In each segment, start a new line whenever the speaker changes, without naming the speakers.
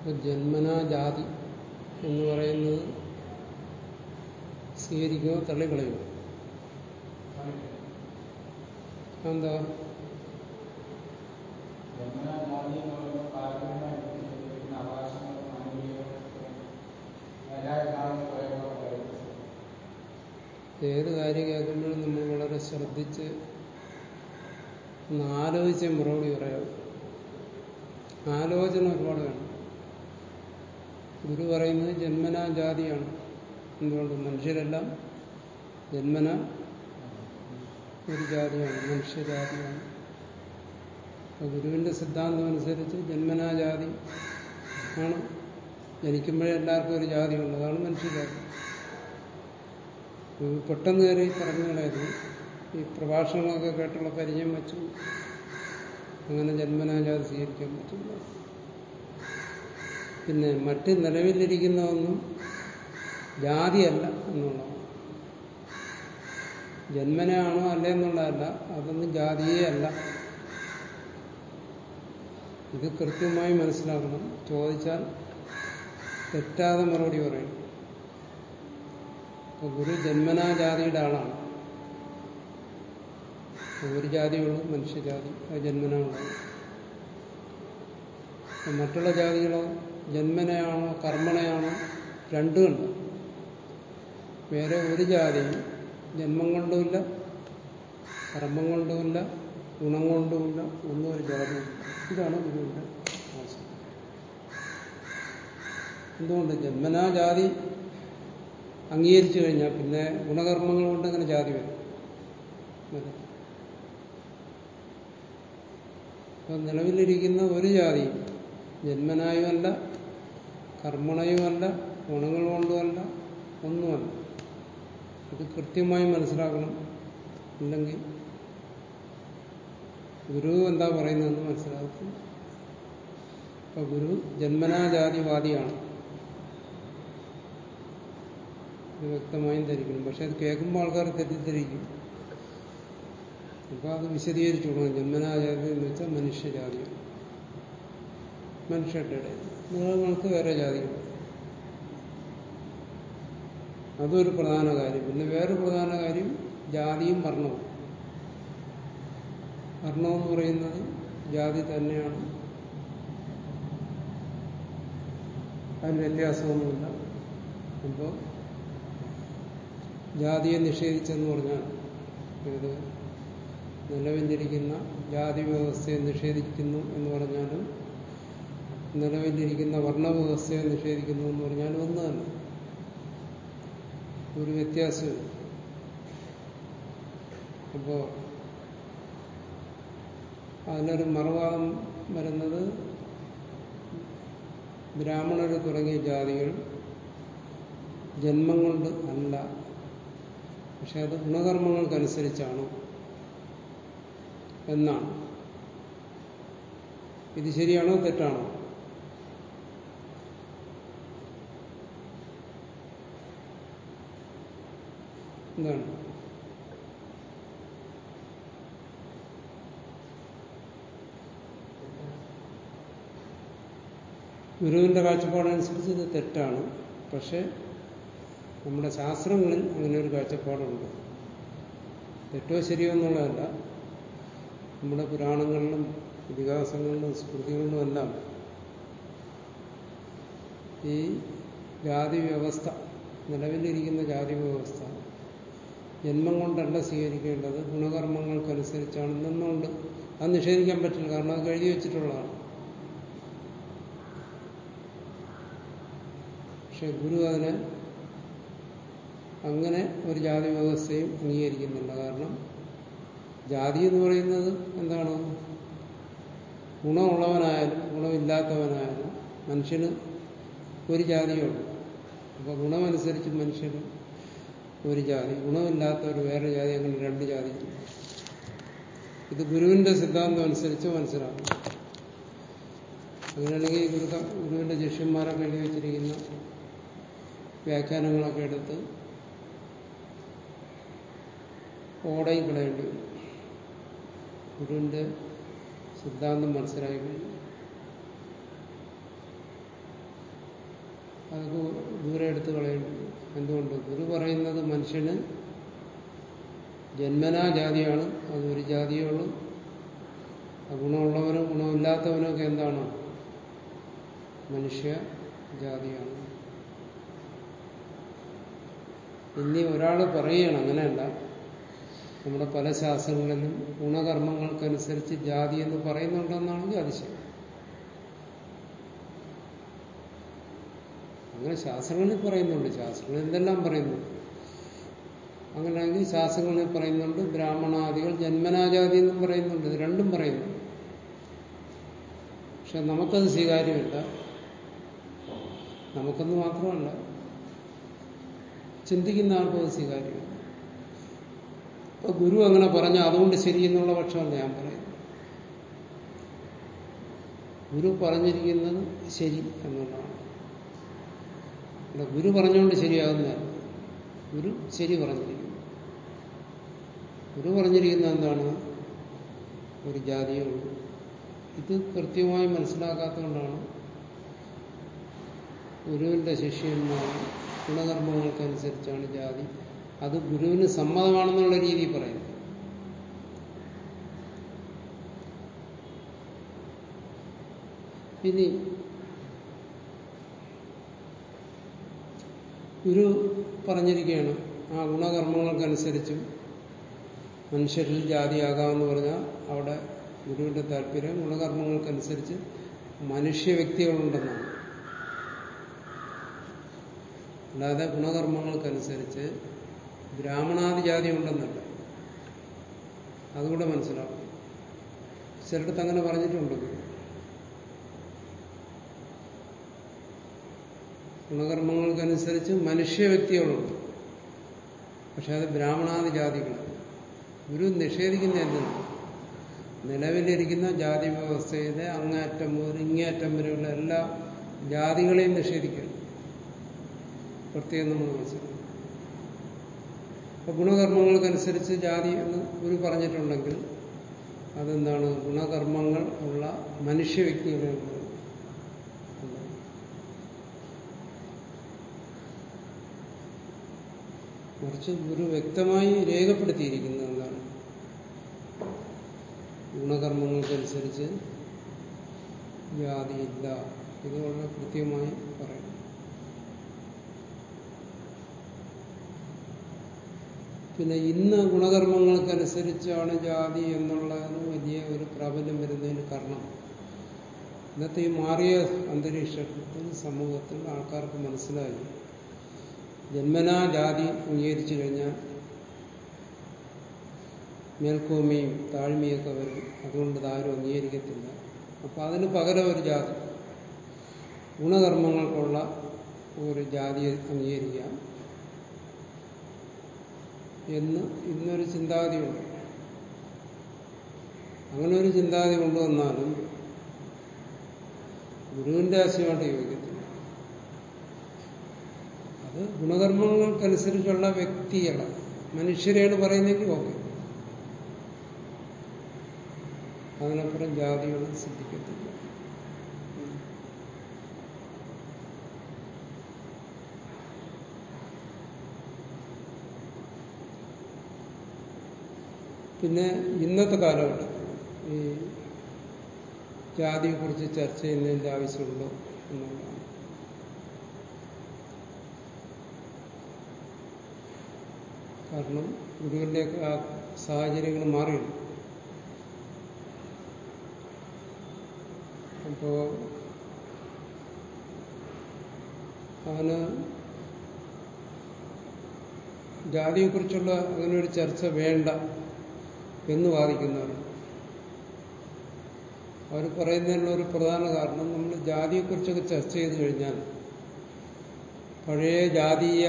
ഇപ്പൊ ജന്മനാ ജാതി എന്ന് പറയുന്നത് സ്വീകരിക്കുമോ തള്ളിക്കളയുമോ എന്താ ഏത് കാര്യം കേൾക്കുമ്പോഴും നമ്മൾ വളരെ ശ്രദ്ധിച്ച് ഒന്ന് ആലോചിച്ച് മറുപടി പറയാം ആലോചന ഒരുപാട് വേണം ഗുരു പറയുന്നത് ജന്മനാ ജാതിയാണ് എന്തുകൊണ്ട് മനുഷ്യരെല്ലാം ജന്മന ഒരു ജാതിയാണ് മനുഷ്യജാതിയാണ് അപ്പൊ ഗുരുവിന്റെ സിദ്ധാന്തം അനുസരിച്ച് ജന്മനാ ജാതി ആണ് ജനിക്കുമ്പോഴേ എല്ലാവർക്കും ഒരു ജാതിയുണ്ട് അതാണ് മനുഷ്യജാതി ഇത് പെട്ടെന്ന് കയറി പറഞ്ഞു കളയത് ഈ പ്രഭാഷണങ്ങളൊക്കെ കേട്ടുള്ള പരിചയം വെച്ചു അങ്ങനെ ജന്മനാജാതി സ്വീകരിക്കാൻ പറ്റില്ല പിന്നെ മറ്റ് നിലവിലിരിക്കുന്ന ഒന്നും ജാതിയല്ല എന്നുള്ളതാണ് ജന്മനാണോ അല്ലേ എന്നുള്ളതല്ല അതൊന്നും ജാതിയേ അല്ല ഇത് കൃത്യമായി മനസ്സിലാക്കണം ചോദിച്ചാൽ തെറ്റാതെ മറുപടി പറയും അപ്പൊ ഗുരു ജന്മനാ ജാതിയുടെ ആളാണ് ഒരു ജാതിയുള്ളൂ മനുഷ്യജാതി അത് ജന്മനാ ഉള്ളത് അപ്പൊ മറ്റുള്ള ജാതികളോ ജന്മനയാണോ കർമ്മണയാണോ രണ്ടുമുണ്ട് വേറെ ഒരു ജാതിയും ജന്മം കൊണ്ടുമില്ല കർമ്മം കൊണ്ടുമില്ല ഗുണം കൊണ്ടുമില്ല ഒന്നും ഒരു ജാതിയില്ല ഇതാണ് ഗുരുവിന്റെ ആശയം എന്തുകൊണ്ട് ജന്മനാ ജാതി അംഗീകരിച്ചു കഴിഞ്ഞാൽ പിന്നെ ഗുണകർമ്മങ്ങൾ കൊണ്ട് അങ്ങനെ ജാതി വരും വരും. അപ്പൊ നിലവിലിരിക്കുന്ന ഒരു ജാതിയും ജന്മനായുമല്ല കർമ്മണയുമല്ല ഗുണങ്ങൾ കൊണ്ടുമല്ല ഒന്നുമല്ല ഇത് കൃത്യമായി മനസ്സിലാക്കണം ഇല്ലെങ്കിൽ ഗുരു എന്താ പറയുന്നതെന്ന് മനസ്സിലാക്കും അപ്പൊ ഗുരു ജന്മനാജാതിവാദിയാണ് ഇത് വ്യക്തമായും ധരിക്കണം പക്ഷെ അത് കേൾക്കുമ്പോൾ ആൾക്കാർ തെറ്റിദ്ധരിക്കും അപ്പൊ അത് വിശദീകരിച്ചു കൊടുക്കണം ജന്മനാജാതി എന്ന് വെച്ചാൽ മനുഷ്യജാതിയാണ് മനുഷ്യരുടെ ഇടയിൽ മൃഗങ്ങൾക്ക് വേറെ ജാതിയുണ്ട് അതൊരു പ്രധാന കാര്യം പിന്നെ വേറൊരു പ്രധാന കാര്യം ജാതിയും വർണ്ണവും വർണ്ണം എന്ന് പറയുന്നത് ജാതി തന്നെയാണ് അതിന് വ്യത്യാസമൊന്നുമില്ല അപ്പോൾ ജാതിയെ നിഷേധിച്ചെന്ന് പറഞ്ഞാൽ ഇത് നിലവിലിരിക്കുന്ന ജാതി വ്യവസ്ഥയെ നിഷേധിക്കുന്നു എന്ന് പറഞ്ഞാലും നിലവിലിരിക്കുന്ന വർണ്ണവ്യവസ്ഥയെ നിഷേധിക്കുന്നു എന്ന് പറഞ്ഞാലും ഒന്ന് തന്നെ ഒരു വ്യത്യാസമില്ല അപ്പോ അതിനൊരു മറുവാദം വരുന്നത് ബ്രാഹ്മണർ തുടങ്ങിയ ജാതികൾ ജന്മം കൊണ്ട് അല്ല പക്ഷെ അത് ഗുണകർമ്മങ്ങൾക്കനുസരിച്ചാണ് എന്നാണ് ഇത് ശരിയാണോ തെറ്റാണോ എന്താണ് ഗുരുവിന്റെ കാഴ്ചപ്പാടനുസരിച്ച് ഇത് തെറ്റാണ് പക്ഷെ നമ്മുടെ ശാസ്ത്രങ്ങളിൽ അങ്ങനെ ഒരു കാഴ്ചപ്പാടുണ്ട് തെറ്റോ ശരിയോ എന്നുള്ളതല്ല നമ്മുടെ പുരാണങ്ങളിലും ഇതിഹാസങ്ങളിലും സ്മൃതികളിലും എല്ലാം ഈ ജാതി വ്യവസ്ഥ നിലവിലിരിക്കുന്ന ജാതി വ്യവസ്ഥ ജന്മം കൊണ്ടല്ല സ്വീകരിക്കേണ്ടത് ഗുണകർമ്മങ്ങൾക്കനുസരിച്ചാണെന്നുണ്ട് അത് നിഷേധിക്കാൻ പറ്റില്ല കാരണം അത് എഴുതി വെച്ചിട്ടുള്ളതാണ് പക്ഷെ ഗുരു അതിനെ അങ്ങനെ ഒരു ജാതി വ്യവസ്ഥയും അംഗീകരിക്കുന്നില്ല കാരണം ജാതി എന്ന് പറയുന്നത് എന്താണ് ഗുണമുള്ളവനായാലും ഗുണമില്ലാത്തവനായാലും മനുഷ്യന് ഒരു ജാതിയുള്ളൂ അപ്പൊ ഗുണമനുസരിച്ച് മനുഷ്യന് ഒരു ജാതി ഗുണമില്ലാത്തവർ വേറെ ജാതി അങ്ങനെ രണ്ട് ജാതി ഇത് ഗുരുവിന്റെ സിദ്ധാന്തം അനുസരിച്ച് മനസ്സിലാക്കും അങ്ങനെയാണെങ്കിൽ ഗുരു ഗുരുവിന്റെ ശിഷ്യന്മാരൊക്കെ എഴുതി വെച്ചിരിക്കുന്ന വ്യാഖ്യാനങ്ങളൊക്കെ എടുത്ത് ഓടയിൽ കളയേണ്ടി വരും ഗുരുവിന്റെ സിദ്ധാന്തം മനസ്സിലാക്കി കഴിഞ്ഞു അതൊക്കെ ദൂരെ എടുത്ത് കളയേണ്ടി എന്തുകൊണ്ട് ഗുരു പറയുന്നത് മനുഷ്യന് ജന്മനാ ജാതിയാണ് അതൊരു ജാതിയേ ഉള്ളൂ ഗുണമുള്ളവനും ഗുണമില്ലാത്തവനും ഒക്കെ എന്താണ് മനുഷ്യ ജാതിയാണ് ഇനി ഒരാൾ പറയുകയാണ് അങ്ങനെയല്ല നമ്മുടെ പല ശാസ്ത്രങ്ങളിലും ഗുണകർമ്മങ്ങൾക്കനുസരിച്ച് ജാതി എന്ന് പറയുന്നുണ്ടെന്നാണെങ്കിൽ അതിശയം അങ്ങനെ ശാസ്ത്രങ്ങളിൽ പറയുന്നുണ്ട് ശാസ്ത്രങ്ങളിൽ എന്തെല്ലാം പറയുന്നു അങ്ങനെയാണെങ്കിൽ ശാസ്ത്രങ്ങളിൽ പറയുന്നുണ്ട് ബ്രാഹ്മണാദികൾ ജന്മനാജാതി എന്നും പറയുന്നുണ്ട് ഇത് രണ്ടും പറയുന്നു പക്ഷെ നമുക്കത് സ്വീകാര്യമില്ല നമുക്കെന്ന് മാത്രമല്ല ചിന്തിക്കുന്ന ആർക്കും അത് സ്വീകാര്യമില്ല അപ്പൊ ഗുരു അങ്ങനെ പറഞ്ഞ അതുകൊണ്ട് ശരി എന്നുള്ള പക്ഷമല്ല ഞാൻ പറയുന്നത് ഗുരു പറഞ്ഞിരിക്കുന്നത് ശരി എന്നുള്ളതാണ് അല്ല ഗുരു പറഞ്ഞുകൊണ്ട് ശരിയാകുന്നതല്ല ഗുരു ശരി പറഞ്ഞിരിക്കുന്നു ഗുരു പറഞ്ഞിരിക്കുന്നത് എന്താണ് ഒരു ജാതിയേ ഉള്ളൂ ഇത് കൃത്യമായി മനസ്സിലാക്കാത്തതുകൊണ്ടാണ് ഗുരുവിന്റെ ശിഷ്യന്മാർ ഗുണകർമ്മങ്ങൾക്കനുസരിച്ചാണ് ജാതി അത് ഗുരുവിന് സമ്മതമാണെന്നുള്ള രീതി പറയുന്നു ഇനി ഗുരു പറഞ്ഞിരിക്കുകയാണ് ആ ഗുണകർമ്മങ്ങൾക്കനുസരിച്ചും മനുഷ്യരിൽ ജാതിയാകാമെന്ന് പറഞ്ഞാൽ അവിടെ ഗുരുവിന്റെ താല്പര്യം ഗുണകർമ്മങ്ങൾക്കനുസരിച്ച് മനുഷ്യ വ്യക്തികളുണ്ടെന്നാണ് അല്ലാതെ ഗുണകർമ്മങ്ങൾക്കനുസരിച്ച് ബ്രാഹ്മണാദി ജാതി ഉണ്ടെന്നല്ല അതുകൂടെ മനസ്സിലാവും ചിലടത്ത് അങ്ങനെ പറഞ്ഞിട്ടുണ്ട് ഗുണകർമ്മങ്ങൾക്കനുസരിച്ച് മനുഷ്യ വ്യക്തികളുണ്ട് പക്ഷെ അത് ബ്രാഹ്മണാദി ജാതികളാണ് ഗുരു നിഷേധിക്കുന്ന എന്തിനാണ് നിലവിലിരിക്കുന്ന ജാതി വ്യവസ്ഥയിലെ അങ്ങേയറ്റം മുതൽ ഇങ്ങേയറ്റം വരെയുള്ള എല്ലാ ജാതികളെയും നിഷേധിക്കുന്നു പ്രത്യേകം നമ്മൾ മനസ്സിലാക്കും അപ്പൊ ഗുണകർമ്മങ്ങൾക്കനുസരിച്ച് ജാതി എന്ന് ഗുരു പറഞ്ഞിട്ടുണ്ടെങ്കിൽ അതെന്താണ് ഗുണകർമ്മങ്ങൾ ഉള്ള മനുഷ്യ വ്യക്തികളെ മറിച്ച് ഗുരു വ്യക്തമായി രേഖപ്പെടുത്തിയിരിക്കുന്നത് എന്താണ് ഗുണകർമ്മങ്ങൾക്കനുസരിച്ച് ജാതിയില്ല ഇത് വളരെ കൃത്യമായി പറയും പിന്നെ ഇന്ന് ഗുണകർമ്മങ്ങൾക്കനുസരിച്ചാണ് ജാതി എന്നുള്ളതിന് വലിയ ഒരു പ്രാബല്യം വരുന്നതിന് കാരണം ഇന്നത്തെ ഈ മാറിയ അന്തരീക്ഷത്തിൽ സമൂഹത്തിൽ ആൾക്കാർക്ക് മനസ്സിലായി ജന്മനാ ജാതി അംഗീകരിച്ചു കഴിഞ്ഞാൽ മേൽക്കോമയും താഴ്മയൊക്കെ വരും അതുകൊണ്ട് ഇതാരും അംഗീകരിക്കത്തില്ല അപ്പൊ അതിന് പകരം ഒരു ജാതി ഗുണകർമ്മങ്ങൾക്കുള്ള ഒരു ജാതി അംഗീകരിക്കാം എന്ന് ഇന്നൊരു ചിന്താഗതിയുണ്ട് അങ്ങനെ ഒരു ചിന്താഗതി കൊണ്ടുവന്നാലും ഗുരുവിന്റെ ആശയമായിട്ട് യോജിക്കത്തില്ല അത് ഗുണകർമ്മങ്ങൾക്കനുസരിച്ചുള്ള വ്യക്തികളെ മനുഷ്യരെയാണ് പറയുന്നെങ്കിൽ ഓക്കെ അതിനപ്പുറം ജാതികൾ സിദ്ധിക്കത്തില്ല പിന്നെ ഇന്നത്തെ കാലഘട്ടം ഈ ജാതിയെക്കുറിച്ച് ചർച്ച ചെയ്യുന്നതിൻ്റെ ആവശ്യമുണ്ടോ എന്നുള്ളതാണ് കാരണം ഗുരുവിൻ്റെയൊക്കെ ആ സാഹചര്യങ്ങൾ മാറിയുണ്ട് അപ്പോ അവന് ജാതിയെക്കുറിച്ചുള്ള അങ്ങനെ ഒരു ചർച്ച വേണ്ട എന്ന് വാദിക്കുന്നവർ അവർ പറയുന്നതിനുള്ള ഒരു പ്രധാന കാരണം നമ്മൾ ജാതിയെക്കുറിച്ചൊക്കെ ചർച്ച ചെയ്ത് കഴിഞ്ഞാൽ പഴയ ജാതീയ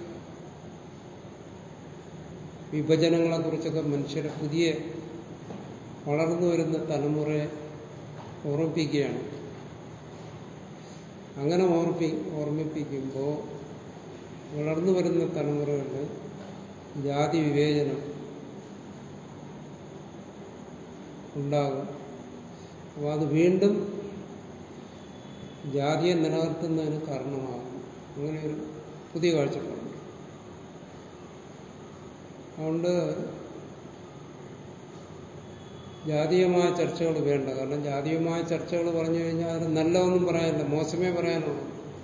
വിഭജനങ്ങളെക്കുറിച്ചൊക്കെ മനുഷ്യരെ പുതിയ വളർന്നു വരുന്ന തലമുറയെ ഓർമ്മിപ്പിക്കുകയാണ് അങ്ങനെ ഓർമ്മി ഓർമ്മിപ്പിക്കുമ്പോൾ വളർന്നു വരുന്ന തലമുറകളിൽ ജാതി വിവേചനം ഉണ്ടാകും അപ്പോൾ അത് വീണ്ടും ജാതിയെ നിലനിർത്തുന്നതിന് കാരണമാകും അങ്ങനെ ഒരു പുതിയ കാഴ്ചപ്പാടുണ്ട് അതുകൊണ്ട് ജാതീയമായ ചർച്ചകൾ വേണ്ട കാരണം ജാതീയമായ ചർച്ചകൾ പറഞ്ഞു കഴിഞ്ഞാൽ അതിന് നല്ലതൊന്നും പറയാനില്ല മോശമേ പറയാനുള്ളൂ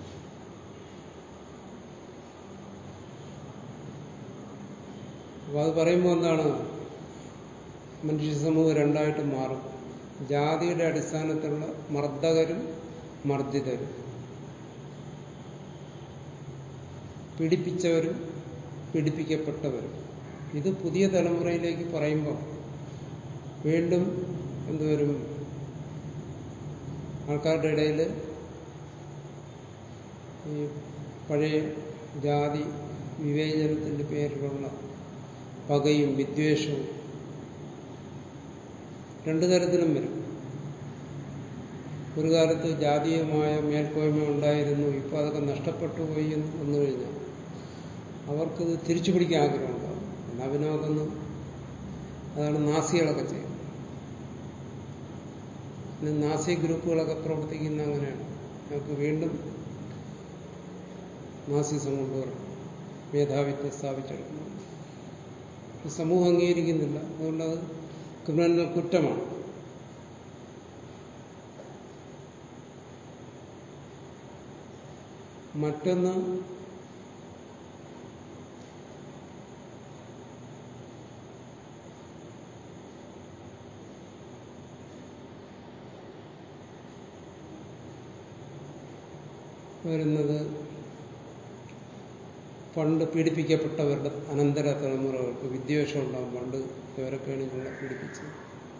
അപ്പൊ അത് പറയുമ്പോൾ എന്താണ് മനുഷ്യ സമൂഹം രണ്ടായിട്ട് മാറും ജാതിയുടെ അടിസ്ഥാനത്തിലുള്ള മർദ്ദകരും മർദ്ദിതരും പീഡിപ്പിച്ചവരും പീഡിപ്പിക്കപ്പെട്ടവരും ഇത് പുതിയ തലമുറയിലേക്ക് പറയുമ്പോൾ വീണ്ടും എന്തുവരും ആൾക്കാരുടെ ഇടയിൽ ഈ പഴയ ജാതി വിവേചനത്തിന്റെ പേരിലുള്ള പകയും വിദ്വേഷവും രണ്ടു തരത്തിലും വരും ഒരു കാലത്ത് ജാതീയമായ മേൽക്കോയ്മ ഉണ്ടായിരുന്നു ഇപ്പൊ അതൊക്കെ നഷ്ടപ്പെട്ടു പോയി എന്ന് വന്നു കഴിഞ്ഞാൽ അവർക്കിത് തിരിച്ചു പിടിക്കാൻ ആഗ്രഹമുണ്ടാകും എന്നാൽ പിന്നെ അതൊന്ന് അതാണ് നാസികളൊക്കെ ചെയ്യുന്നത് പിന്നെ നാസി ഗ്രൂപ്പുകളൊക്കെ പ്രവർത്തിക്കുന്ന അങ്ങനെയാണ് ഞങ്ങൾക്ക് വീണ്ടും നാസിസം കൊണ്ടുവരണം മേധാവിത്വം സ്ഥാപിച്ചെടുക്കണം സമൂഹം അംഗീകരിക്കുന്നില്ല അതുകൊണ്ട് അത് ക്രിമിനൽ കുറ്റമാണ് മറ്റൊന്ന് വരുന്നത് പണ്ട് പീഡിപ്പിക്കപ്പെട്ടവരുടെ അനന്തര തലമുറകൾക്ക് വിദ്വേഷം ഉണ്ടാവും പണ്ട് ഇവരൊക്കെയാണ് ഞങ്ങളെ പീഡിപ്പിച്ചത്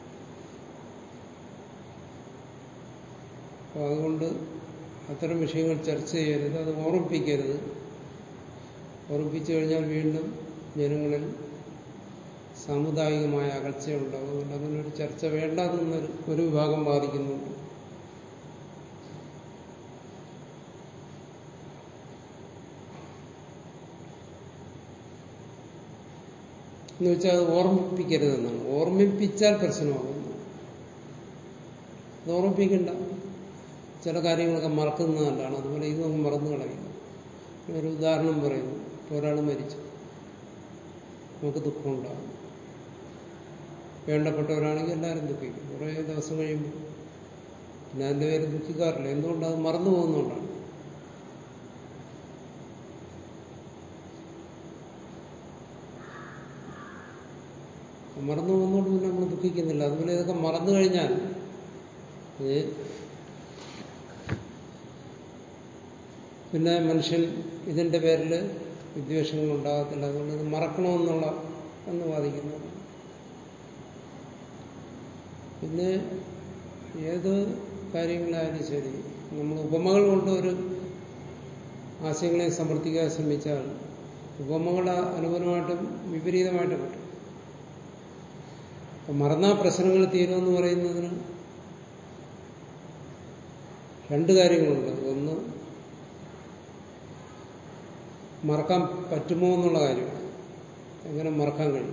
അപ്പോൾ അതുകൊണ്ട് അത്തരം വിഷയങ്ങൾ ചർച്ച ചെയ്യരുത് അത് ഓർമ്മിപ്പിക്കരുത് ഓർമ്മിപ്പിച്ചു കഴിഞ്ഞാൽ വീണ്ടും ജനങ്ങളിൽ സാമുദായികമായ അകൽച്ചയുണ്ടാകും അതുകൊണ്ട് അങ്ങനെ ഒരു ചർച്ച വേണ്ടാതെന്നൊരു ഒരു വിഭാഗം ബാധിക്കുന്നുണ്ട് എന്ന് വെച്ചാൽ അത് ഓർമ്മിപ്പിക്കരുതെന്നാണ് ഓർമ്മിപ്പിച്ചാൽ പ്രശ്നമാകുന്നു അത് ഓർമ്മിപ്പിക്കണ്ട ചില കാര്യങ്ങളൊക്കെ മറക്കുന്നത് നല്ലതാണ് അതുപോലെ ഇതൊന്നും മറന്നു കളയില്ല ഒരു ഉദാഹരണം പറയുന്നു ഇപ്പോൾ ഒരാൾ മരിച്ചു നമുക്ക് ദുഃഖമുണ്ടാകും വേണ്ടപ്പെട്ടവരാണെങ്കിൽ എല്ലാവരും ദുഃഖിക്കും കുറേ ദിവസം കഴിയുമ്പോൾ പിന്നെ അതിൻ്റെ പേര് ദുഃഖിക്കാറില്ല എന്തുകൊണ്ടത് മറന്നു പോകുന്നതുകൊണ്ടാണ് മറന്നു പോകുന്നതുകൊണ്ട് പിന്നെ നമ്മൾ ദുഃഖിക്കുന്നില്ല അതുപോലെ ഇതൊക്കെ മറന്നു കഴിഞ്ഞാൽ പിന്നെ മനുഷ്യൻ ഇതിന്റെ പേരിൽ വിദ്വേഷങ്ങൾ ഉണ്ടാകത്തില്ല അതുകൊണ്ട് ഇത് മറക്കണമെന്നുള്ള എന്ന് വാദിക്കുന്നു പിന്നെ ഏത് കാര്യങ്ങളായാലും ശരി നമ്മൾ ഉപമകൾ കൊണ്ട് ഒരു ആശയങ്ങളെ സമർത്ഥിക്കാൻ ശ്രമിച്ചാൽ ഉപമകൾ അനുകൂലമായിട്ടും വിപരീതമായിട്ടും കിട്ടും അപ്പൊ മറന്നാ പ്രശ്നങ്ങൾ തീരുമെന്ന് പറയുന്നതിന് രണ്ട് കാര്യങ്ങളുണ്ട് ഒന്ന് മറക്കാൻ പറ്റുമോ എന്നുള്ള കാര്യം എങ്ങനെ മറക്കാൻ കഴിയും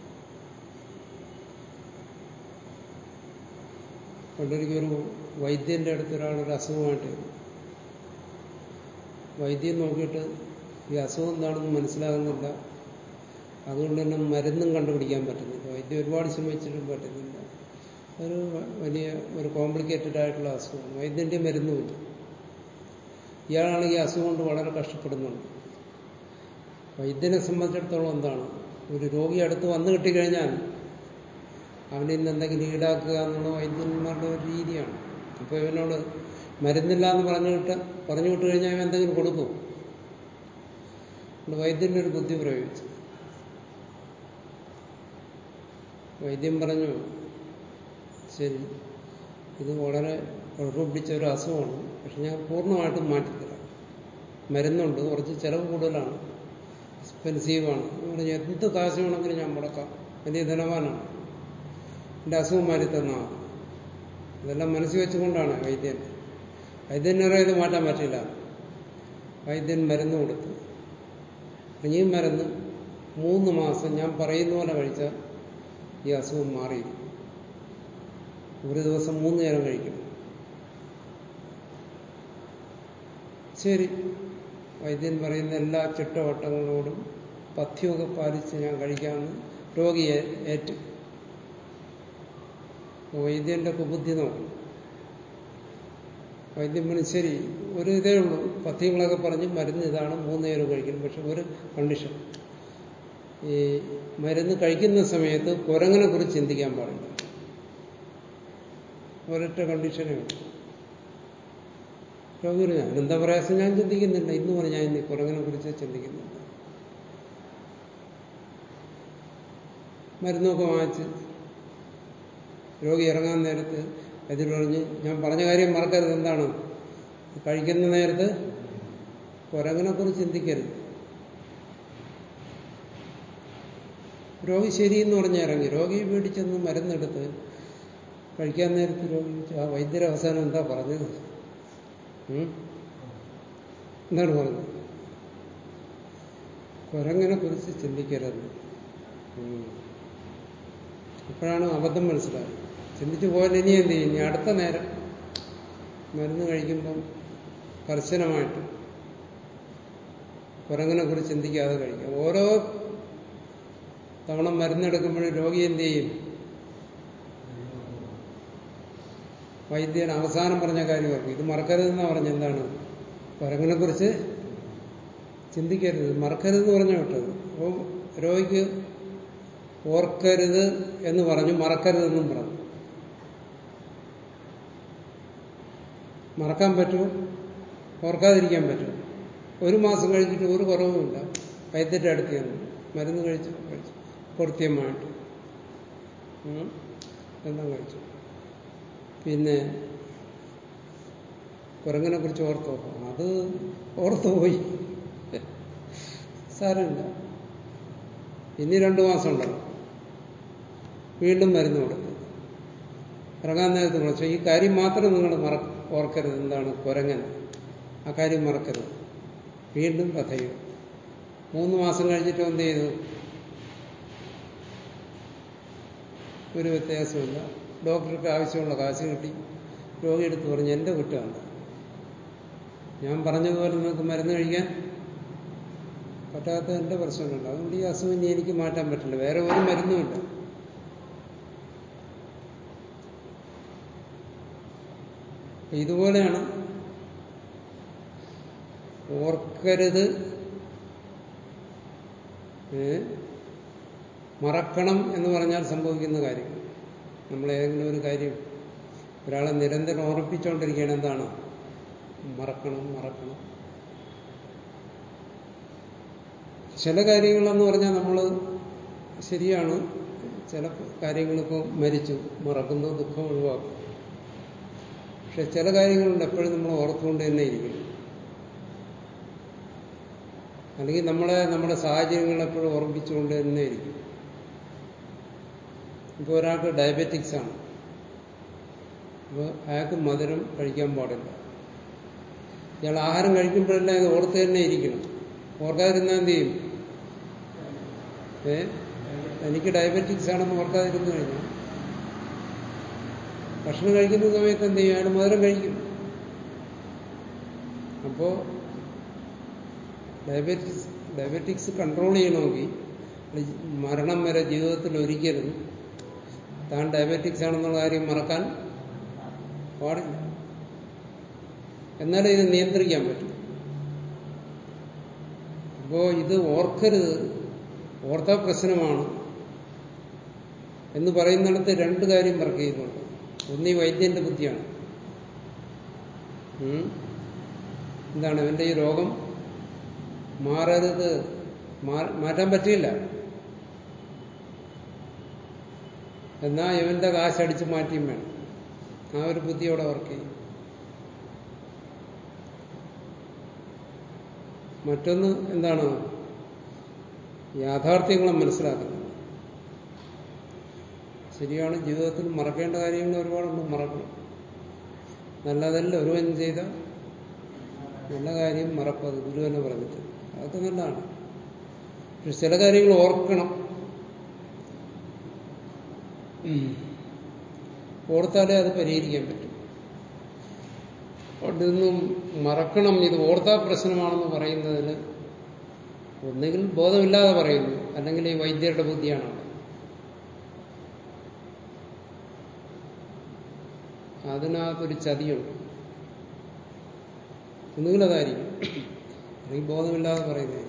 പണ്ടൊരിക്കൊരു വൈദ്യന്റെ അടുത്ത് ഒരാളൊരു അസുഖമായിട്ട് വൈദ്യം നോക്കിയിട്ട് ഈ അസുഖം എന്താണെന്ന് മനസ്സിലാകുന്നില്ല അതുകൊണ്ട് തന്നെ മരുന്നും കണ്ടുപിടിക്കാൻ പറ്റുന്നില്ല വൈദ്യം ഒരുപാട് ശ്രമിച്ചിട്ടും പറ്റുന്നില്ല ഒരു വലിയ ഒരു കോംപ്ലിക്കേറ്റഡ് ആയിട്ടുള്ള അസുഖം വൈദ്യന്റെ മരുന്നുമില്ല ഇയാളാണെങ്കിൽ അസുഖം കൊണ്ട് വളരെ കഷ്ടപ്പെടുന്നുണ്ട് വൈദ്യനെ സംബന്ധിച്ചിടത്തോളം എന്താണ് ഒരു രോഗി അടുത്ത് വന്നു കിട്ടിക്കഴിഞ്ഞാൽ അവനിൽ നിന്ന് എന്തെങ്കിലും ഈടാക്കുക എന്നുള്ള വൈദ്യന്മാരുടെ ഒരു രീതിയാണ് അപ്പോൾ ഇവനോട് മരുന്നില്ല എന്ന് പറഞ്ഞിട്ട് പറഞ്ഞു വിട്ട് കഴിഞ്ഞാൽ അവൻ എന്തെങ്കിലും കൊടുക്കും വൈദ്യന്റെ ഒരു ബുദ്ധി പ്രയോഗിച്ചു വൈദ്യം പറഞ്ഞു ശരി ഇത് വളരെ കുഴപ്പം പിടിച്ച ഒരു അസുഖമാണ് പക്ഷെ ഞാൻ പൂർണ്ണമായിട്ടും മാറ്റിത്തരാം മരുന്നുണ്ട് കുറച്ച് ചിലവ് കൂടുതലാണ് എക്സ്പെൻസീവാണ് പറഞ്ഞു എന്ത് കാശ് വേണമെങ്കിലും ഞാൻ മുടക്കാം വലിയ ധനവാനാണ് എൻ്റെ അസുഖം മാറ്റി തന്നാൽ ഇതെല്ലാം മനസ്സിൽ വെച്ചുകൊണ്ടാണ് വൈദ്യൻ വൈദ്യനറെ ഇത് മാറ്റാൻ പറ്റില്ല വൈദ്യൻ മരുന്ന് കൊടുത്തു ഇനിയും മരുന്ന് മൂന്ന് മാസം ഞാൻ പറയുന്ന പോലെ കഴിച്ചാൽ ഈ അസുഖം മാറി ഒരു ദിവസം മൂന്ന് നേരം കഴിക്കും ശരി വൈദ്യൻ പറയുന്ന എല്ലാ ചിട്ടവട്ടങ്ങളോടും പഥ്യമൊക്കെ പാലിച്ച് ഞാൻ കഴിക്കാമെന്ന് രോഗിയെ ഏറ്റു വൈദ്യന്റെ കുബുദ്ധി നോക്കും വൈദ്യം പറഞ്ഞു ശരി ഒരു ഇതേ ഉള്ളൂ പഥ്യങ്ങളൊക്കെ പറഞ്ഞ് മരുന്ന് ഇതാണ് മൂന്ന് നേരം കഴിക്കണം പക്ഷെ ഒരു കണ്ടീഷൻ ഈ മരുന്ന് കഴിക്കുന്ന സമയത്ത് കുരങ്ങനെ കുറിച്ച് ചിന്തിക്കാൻ പാടില്ല ഒരൊറ്റ കണ്ടീഷനേ ഉള്ളൂ രോഗി പറഞ്ഞു ഞാനെന്താ പ്രയാസം ഞാൻ ചിന്തിക്കുന്നില്ല ഇന്ന് പറഞ്ഞ് ഞാൻ ഇന്ന് കുരങ്ങനെ കുറിച്ച് ചിന്തിക്കുന്നില്ല മരുന്നൊക്കെ വാങ്ങിച്ച് രോഗി ഇറങ്ങാൻ നേരത്ത് അതിൽ പറഞ്ഞ് ഞാൻ പറഞ്ഞ കാര്യം മറക്കരുത് എന്താണ് കഴിക്കുന്ന നേരത്ത് കുരങ്ങനെ കുറിച്ച് ചിന്തിക്കരുത് രോഗി ശരിയെന്ന് പറഞ്ഞ് ഇറങ്ങി രോഗി വീട്ടിൽ ചെന്ന് മരുന്നെടുത്ത് കഴിക്കാൻ നേരത്ത് രോഗി ചോദിച്ചു, ആ വൈദ്യര അവസാനം എന്താ പറഞ്ഞത് ഉം? എന്താണ് പറഞ്ഞത് കുരങ്ങനെ കുറിച്ച് ചിന്തിക്കരുത് ഉം. അപ്പോഴാണ് അബദ്ധം മനസ്സിലായത് ചിന്തിച്ചു പോയാൽ ഇനി എന്ത് ചെയ്യും ഇനി അടുത്ത നേരം മരുന്ന് കഴിക്കുമ്പം കർശനമായിട്ട് കുരങ്ങനെ കുറിച്ച് ചിന്തിക്കാതെ കഴിക്കാം ഓരോ തവണ മരുന്നെടുക്കുമ്പോഴും രോഗി എന്ത് ചെയ്യും വൈദ്യൻ അവസാനം പറഞ്ഞ കാര്യം ഓർക്കും ഇത് മറക്കരുതെന്നാ പറഞ്ഞ എന്താണ് കുരങ്ങനെ കുറിച്ച് ചിന്തിക്കരുത് മറക്കരുതെന്ന് പറഞ്ഞു വിട്ടത് അപ്പോൾ രോഗിക്ക് ഓർക്കരുത് എന്ന് പറഞ്ഞു മറക്കരുതെന്നും പറഞ്ഞു മറക്കാൻ പറ്റുമോ ഓർക്കാതിരിക്കാൻ പറ്റുമോ ഒരു മാസം കഴിഞ്ഞിട്ട് ഒരു കുറവുമില്ല വൈദ്യരുടെ അടുത്ത് ചെന്നു മരുന്ന് കഴിച്ചു കഴിച്ചു കൃത്യമായിട്ട് ഉം. എല്ലാം കഴിച്ചു പിന്നെ കുരങ്ങനെ കുറിച്ച് ഓർത്തോ അത് ഓർത്തു പോയി സാരമില്ല ഇനി രണ്ടു മാസം ഉണ്ടല്ലോ വീണ്ടും മരുന്ന് കൊടുത്തു ഇറങ്ങാൻ നേരത്ത് വിളിച്ചു ഈ കാര്യം മാത്രം നിങ്ങൾ മറ ഓർക്കരുത് എന്താണ് കുരങ്ങൻ ആ കാര്യം മറക്കരുത് വീണ്ടും കഥയും മൂന്ന് മാസം കഴിഞ്ഞിട്ട് എന്ത് ചെയ്തു ഒരു വ്യത്യാസമില്ല ഡോക്ടർക്ക് ആവശ്യമുള്ള കാശ് കിട്ടി രോഗി എടുത്ത് പറഞ്ഞു എൻ്റെ കുറ്റമാണ് ഞാൻ പറഞ്ഞതുപോലെ നിങ്ങൾക്ക് മരുന്ന് കഴിക്കാൻ പറ്റാത്ത എൻ്റെ പ്രശ്നമുണ്ട് അതുകൊണ്ട് ഈ അസുഖം ഇനി എനിക്ക് മാറ്റാൻ പറ്റില്ല വേറെ ഒരു മരുന്നുമില്ല അപ്പൊ ഇതുപോലെയാണ് ഓർക്കരുത് ഏ? മറക്കണം എന്ന് പറഞ്ഞാൽ സംഭവിക്കുന്ന കാര്യം നമ്മൾ ഏതെങ്കിലും ഒരു കാര്യം ഒരാളെ നിരന്തരം ഓർപ്പിച്ചുകൊണ്ടിരിക്കുകയാണ് എന്താണ് മറക്കണം മറക്കണം ചില കാര്യങ്ങളെന്ന് പറഞ്ഞാൽ നമ്മൾ ശരിയാണ് ചില കാര്യങ്ങളിപ്പോൾ മരിച്ചു മറക്കുന്നു ദുഃഖം ഒഴിവാക്കും പക്ഷെ ചില കാര്യങ്ങളുണ്ട് എപ്പോഴും നമ്മൾ ഓർത്തുകൊണ്ട് തന്നെ ഇരിക്കണം അല്ലെങ്കിൽ നമ്മളെ നമ്മുടെ സാഹചര്യങ്ങൾ എപ്പോഴും ഓർമ്മിച്ചുകൊണ്ട് തന്നെ ഇരിക്കും ഇപ്പോൾ ഒരാൾക്ക് ഡയബറ്റിക്സ് ആണ് അപ്പോൾ അയാൾക്ക് മധുരം കഴിക്കാൻ പാടില്ല ഇയാൾ ആഹാരം കഴിക്കുമ്പോഴെല്ലാം ഇത് ഓർത്ത് തന്നെ ഇരിക്കണം ഓർക്കാതിരുന്നാൽ എന്ത് ചെയ്യും ഏ എനിക്ക് ഡയബറ്റിക്സ് ആണെന്ന് ഓർക്കാതിരുന്നു കഴിഞ്ഞാൽ ഭക്ഷണം കഴിക്കുന്ന സമയത്ത് എന്ത് ചെയ്യും അയാൾ മധുരം കഴിക്കും അപ്പോ ഡയബറ്റിക്സ് ഡയബറ്റിക്സ് കൺട്രോൾ ചെയ്യണമെങ്കിൽ മരണം വരെ ജീവിതത്തിൽ ഒരിക്കലും താൻ ഡയബറ്റിക്സ് ആണെന്നുള്ള കാര്യം മറക്കാൻ പാടില്ല എന്നാലേ ഇത് നിയന്ത്രിക്കാൻ പറ്റും അപ്പോ ഇത് ഓർക്കരുത് ഓർത്താ പ്രശ്നമാണ് എന്ന് പറയുന്നിടത്ത് രണ്ട് കാര്യം വർക്ക് ചെയ്യുന്നുണ്ട് ഒന്ന് ഈ വൈദ്യന്റെ ബുദ്ധിയാണ് ഉം. എന്താണ് ഇവന്റെ ഈ രോഗം മാറരുത് മാ- മാറ്റാൻ പറ്റില്ല എന്നാ ഇവന്റെ കാശടിച്ച് മാറ്റിയും വേണം ആ ഒരു ബുദ്ധിയോടെ വർക്ക് ചെയ്യും മറ്റൊന്ന് എന്താണ് യാഥാർത്ഥ്യങ്ങളെ മനസ്സിലാക്കുന്നത് ശരിയാണ് ജീവിതത്തിൽ മറക്കേണ്ട കാര്യങ്ങൾ ഒരുപാടുണ്ട് മറക്കണം നല്ലതല്ല ഒരുവൻ ചെയ്ത നല്ല കാര്യം മറപ്പത് ഗുരു തന്നെ പറഞ്ഞിട്ട് അതൊക്കെ നല്ലതാണ് പക്ഷെ ചില കാര്യങ്ങൾ ഓർക്കണം ഉം. ഓർത്താലേ അത് പരിഹരിക്കാൻ പറ്റും അവിടെ നിന്നും മറക്കണം ഇത് ഓർത്താ പ്രശ്നമാണെന്ന് പറയുന്നതിന് ഒന്നുകിൽ ബോധമില്ലാതെ പറയുന്നു അല്ലെങ്കിൽ ഈ വൈദ്യരുടെ ബുദ്ധിയാണ് അവിടെ അതിനകത്തൊരു ചതിയുണ്ട് ഒന്നുകിൽ അതായിരിക്കും അല്ലെങ്കിൽ ബോധമില്ലാതെ പറയുന്നതായിരിക്കും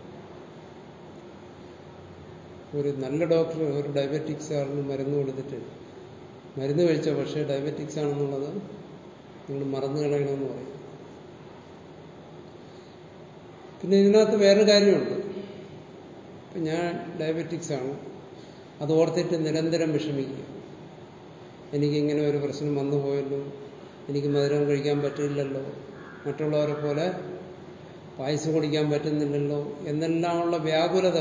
ഒരു നല്ല ഡോക്ടർ ഒരു ഡയബറ്റിക്സ് ആണെന്ന് മരുന്ന് കൊടുത്തിട്ട് മരുന്ന് കഴിച്ച പക്ഷേ ഡയബറ്റിക്സ് ആണെന്നുള്ളത് നിങ്ങൾ മറന്നു കളയണമെന്ന് പറയും പിന്നെ ഇതിനകത്ത് വേറൊരു കാര്യമുണ്ട് ഇപ്പം ഞാൻ ഡയബറ്റിക്സ് ആണ് അത് ഓർത്തിട്ട് നിരന്തരം വിഷമിക്കുക എനിക്കിങ്ങനെ ഒരു പ്രശ്നം വന്നു പോയല്ലോ എനിക്ക് മധുരം കഴിക്കാൻ പറ്റില്ലല്ലോ മറ്റുള്ളവരെ പോലെ പായസം കുടിക്കാൻ പറ്റുന്നില്ലല്ലോ എന്നെല്ലാമുള്ള വ്യാകുലത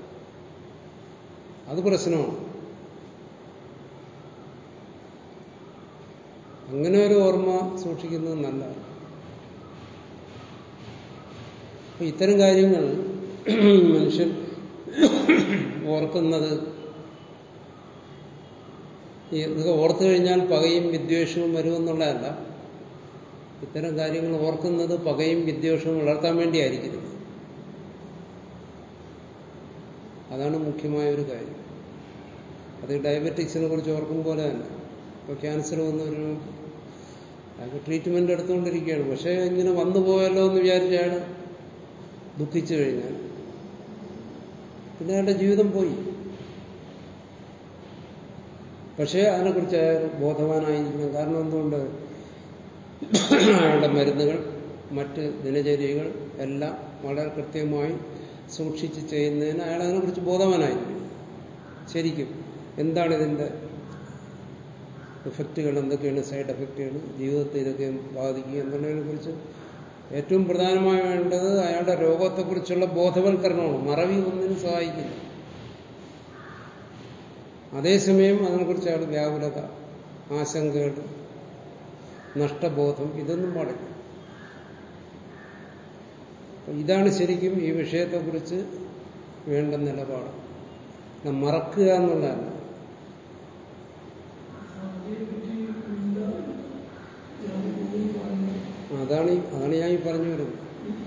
അത് പ്രശ്നമാണ് അങ്ങനെ ഒരു ഓർമ്മ സൂക്ഷിക്കുന്നത് നല്ലതാണ് അപ്പൊ ഇത്തരം കാര്യങ്ങൾ മനുഷ്യൻ ഓർക്കുന്നത് ഇതൊക്കെ ഓർത്തു കഴിഞ്ഞാൽ പകയും വിദ്വേഷവും വരുമെന്നുള്ളതല്ല ഇത്തരം കാര്യങ്ങൾ ഓർക്കുന്നത് പകയും വിദ്വേഷവും വളർത്താൻ വേണ്ടിയായിരിക്കരുത് അതാണ് മുഖ്യമായ ഒരു കാര്യം അത് ഡയബറ്റിക്സിനെ കുറിച്ച് ഓർക്കും പോലെ തന്നെ ഇപ്പോൾ ക്യാൻസർ വന്നൊരു അയാൾക്ക് ട്രീറ്റ്മെന്റ് എടുത്തുകൊണ്ടിരിക്കുകയാണ് പക്ഷേ ഇങ്ങനെ വന്നു പോയല്ലോ എന്ന് വിചാരിച്ച് അയാൾ ദുഃഖിച്ചു കഴിഞ്ഞാൽ പിന്നെ അയാളുടെ ജീവിതം പോയി പക്ഷേ അതിനെക്കുറിച്ച് അയാൾ ബോധവാനായിരിക്കണം കാരണം എന്തുകൊണ്ട് അയാളുടെ മരുന്നുകൾ മറ്റ് ദിനചര്യകൾ എല്ലാം വളരെ കൃത്യമായി സൂക്ഷിച്ച് ചെയ്യുന്നതിന് അയാൾ അതിനെക്കുറിച്ച് ബോധവാനായിരിക്കും ശരിക്കും എന്താണ് ഇതിൻ്റെ എഫക്റ്റുകൾ എന്തൊക്കെയാണ് സൈഡ് എഫക്റ്റുകൾ ജീവിതത്തെ ഇതൊക്കെ ബാധിക്കുക എന്നുള്ളതിനെ കുറിച്ച് ഏറ്റവും പ്രധാനമായി വേണ്ടത് അയാളുടെ രോഗത്തെക്കുറിച്ചുള്ള ബോധവൽക്കരണമാണ് മറവി ഒന്നിനും സഹായിക്കില്ല അതേസമയം അതിനെക്കുറിച്ച് അയാൾ വ്യാകുലത ആശങ്കകൾ നഷ്ടബോധം ഇതൊന്നും പാടില്ല ഇതാണ് ശരിക്കും ഈ വിഷയത്തെക്കുറിച്ച് വേണ്ട നിലപാട് മറക്കുക എന്നുള്ളതല്ല അതാണ് അതാണ് ഞാൻ ഈ പറഞ്ഞു വരുന്നത്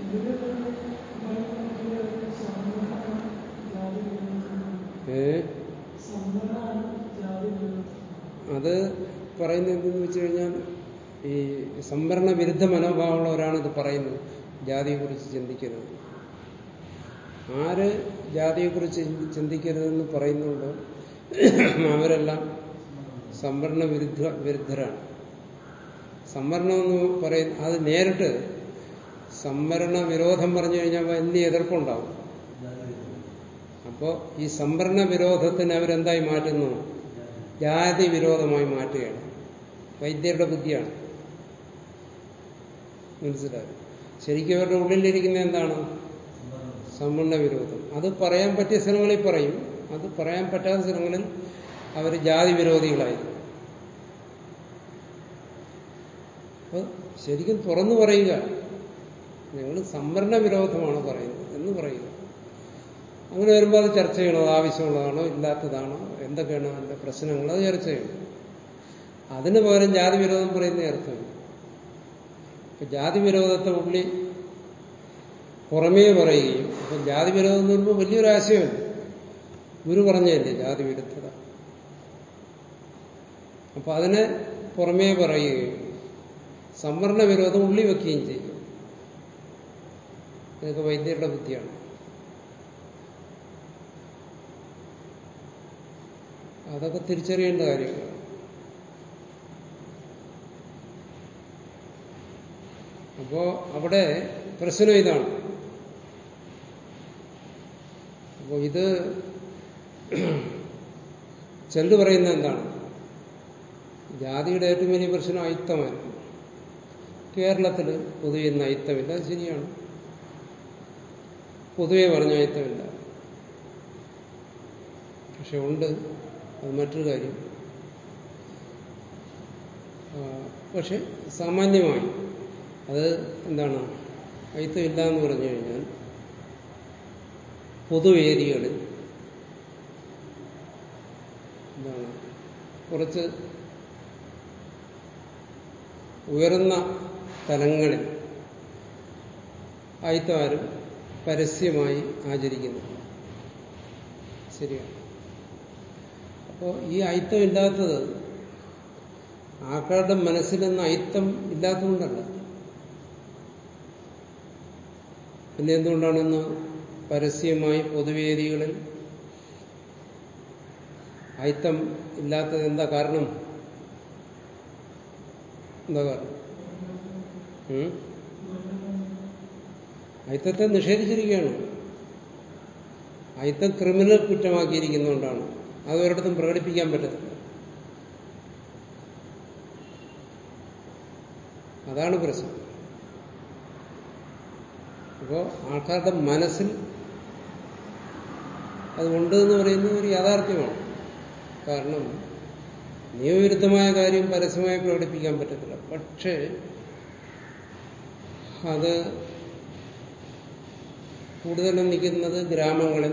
ഏ അത് പറയുന്നത് എന്തെന്ന് വെച്ച് കഴിഞ്ഞാൽ ഈ സംവരണ വിരുദ്ധ മനോഭാവമുള്ളവരാണ് ഇത് പറയുന്നത് ജാതിയെക്കുറിച്ച് ചിന്തിക്കരുത് ആര് ജാതിയെക്കുറിച്ച് ചിന്തിക്കരുതെന്ന് പറയുന്നുണ്ടോ അവരെല്ലാം സംവരണ വിരുദ്ധ വിരുദ്ധരാണ് സംവരണം എന്ന് പറയുന്ന അത് നേരിട്ട് സംവരണ വിരോധം പറഞ്ഞു കഴിഞ്ഞാൽ വലിയ എതിർപ്പുണ്ടാവും അപ്പോൾ ഈ സംവരണ വിരോധത്തിന് അവരെന്തായി മാറ്റുന്നു ജാതി വിരോധമായി മാറ്റുകയാണ് വൈദ്യരുടെ ബുദ്ധിയാണ് മനസ്സിലായി ശരിക്കും അവരുടെ ഉള്ളിലിരിക്കുന്ന എന്താണ് സംവരണ വിരോധം അത് പറയാൻ പറ്റിയ സ്ഥലങ്ങളിൽ പറയും അത് പറയാൻ പറ്റാത്ത സ്ഥലങ്ങളിൽ അവർ ജാതി വിരോധികളായി അപ്പൊ ശരിക്കും തുറന്നു പറയുക നിങ്ങൾ സംവരണ വിരോധമാണ് പറയുന്നത് എന്ന് പറയുക അങ്ങനെ വരുമ്പോൾ അത് ചർച്ച ചെയ്യണോ അത് ആവശ്യമുള്ളതാണോ ഇല്ലാത്തതാണോ എന്തൊക്കെയാണ് അതിന്റെ പ്രശ്നങ്ങൾ അത് ചർച്ച ചെയ്യണം അതിന് പകരം ജാതി വിരോധം പറയുന്ന അർത്ഥം ഇപ്പൊ ജാതി വിരോധത്തെ ഉള്ളി പുറമേ പറയുകയും അപ്പൊ ജാതി വിരോധം എന്ന് പറയുമ്പോൾ വലിയൊരു ആശയമല്ല ഗുരു പറഞ്ഞതല്ലേ ജാതി വിരുദ്ധത അപ്പൊ അതിനെ പുറമേ പറയുകയും സംവരണ വിരോധം ഉള്ളി വെക്കുകയും ചെയ്യും ഇതൊക്കെ വൈദ്യരുടെ ബുദ്ധിയാണ് അതൊക്കെ തിരിച്ചറിയേണ്ട കാര്യങ്ങളാണ് അപ്പോ അവിടെ പ്രശ്നം ഇതാണ് അപ്പോൾ ഇത് ചെല്ലു പറയുന്നത് എന്താണ് ജാതിയുടെ ഏറ്റവും വലിയ പ്രശ്നം അയിത്തമായിരുന്നു കേരളത്തിൽ പൊതുവെ ഇന്ന് അയിത്തമില്ല അത് ശരിയാണ് പൊതുവെ പറഞ്ഞ അയിത്തമില്ല പക്ഷെ ഉണ്ട് അത് മറ്റൊരു കാര്യം പക്ഷെ സാമാന്യമായി അത് എന്താണ് അയിത്തമില്ല എന്ന് പറഞ്ഞു കഴിഞ്ഞാൽ പൊതുവേദികളിൽ എന്താണ് കുറച്ച് ഉയർന്ന സ്ഥലങ്ങളിൽ അയിത്തം ആരും പരസ്യമായി ആചരിക്കുന്നു ശരിയാണ് അപ്പോൾ ഈ അയിത്തം ഇല്ലാത്തത് ആൾക്കാരുടെ മനസ്സിൽ നിന്ന് അയിത്തം ഇല്ലാത്തതുകൊണ്ടല്ല പിന്നെ എന്തുകൊണ്ടാണെന്ന് പരസ്യമായി പൊതുവേദികളിൽ അയിത്തം ഇല്ലാത്തത് എന്താ കാരണം എന്താ കാരണം ഉം? അയിത്തത്തെ നിഷേധിച്ചിരിക്കുകയാണ് അയിത്തം ക്രിമിനൽ കുറ്റമാക്കിയിരിക്കുന്നതുകൊണ്ടാണ് അത് ഒരിടത്തും പ്രകടിപ്പിക്കാൻ പറ്റത്തില്ല അതാണ് പ്രശ്നം അപ്പോൾ ആൾക്കാരുടെ മനസ്സിൽ അതുണ്ട് എന്ന് പറയുന്നത് ഒരു യാഥാർത്ഥ്യമാണ് കാരണം നിയമവിരുദ്ധമായ കാര്യം പരസ്യമായി പ്രകടിപ്പിക്കാൻ പറ്റത്തില്ല പക്ഷേ അത് കൂടുതലും നിൽക്കുന്നത് ഗ്രാമങ്ങളിൽ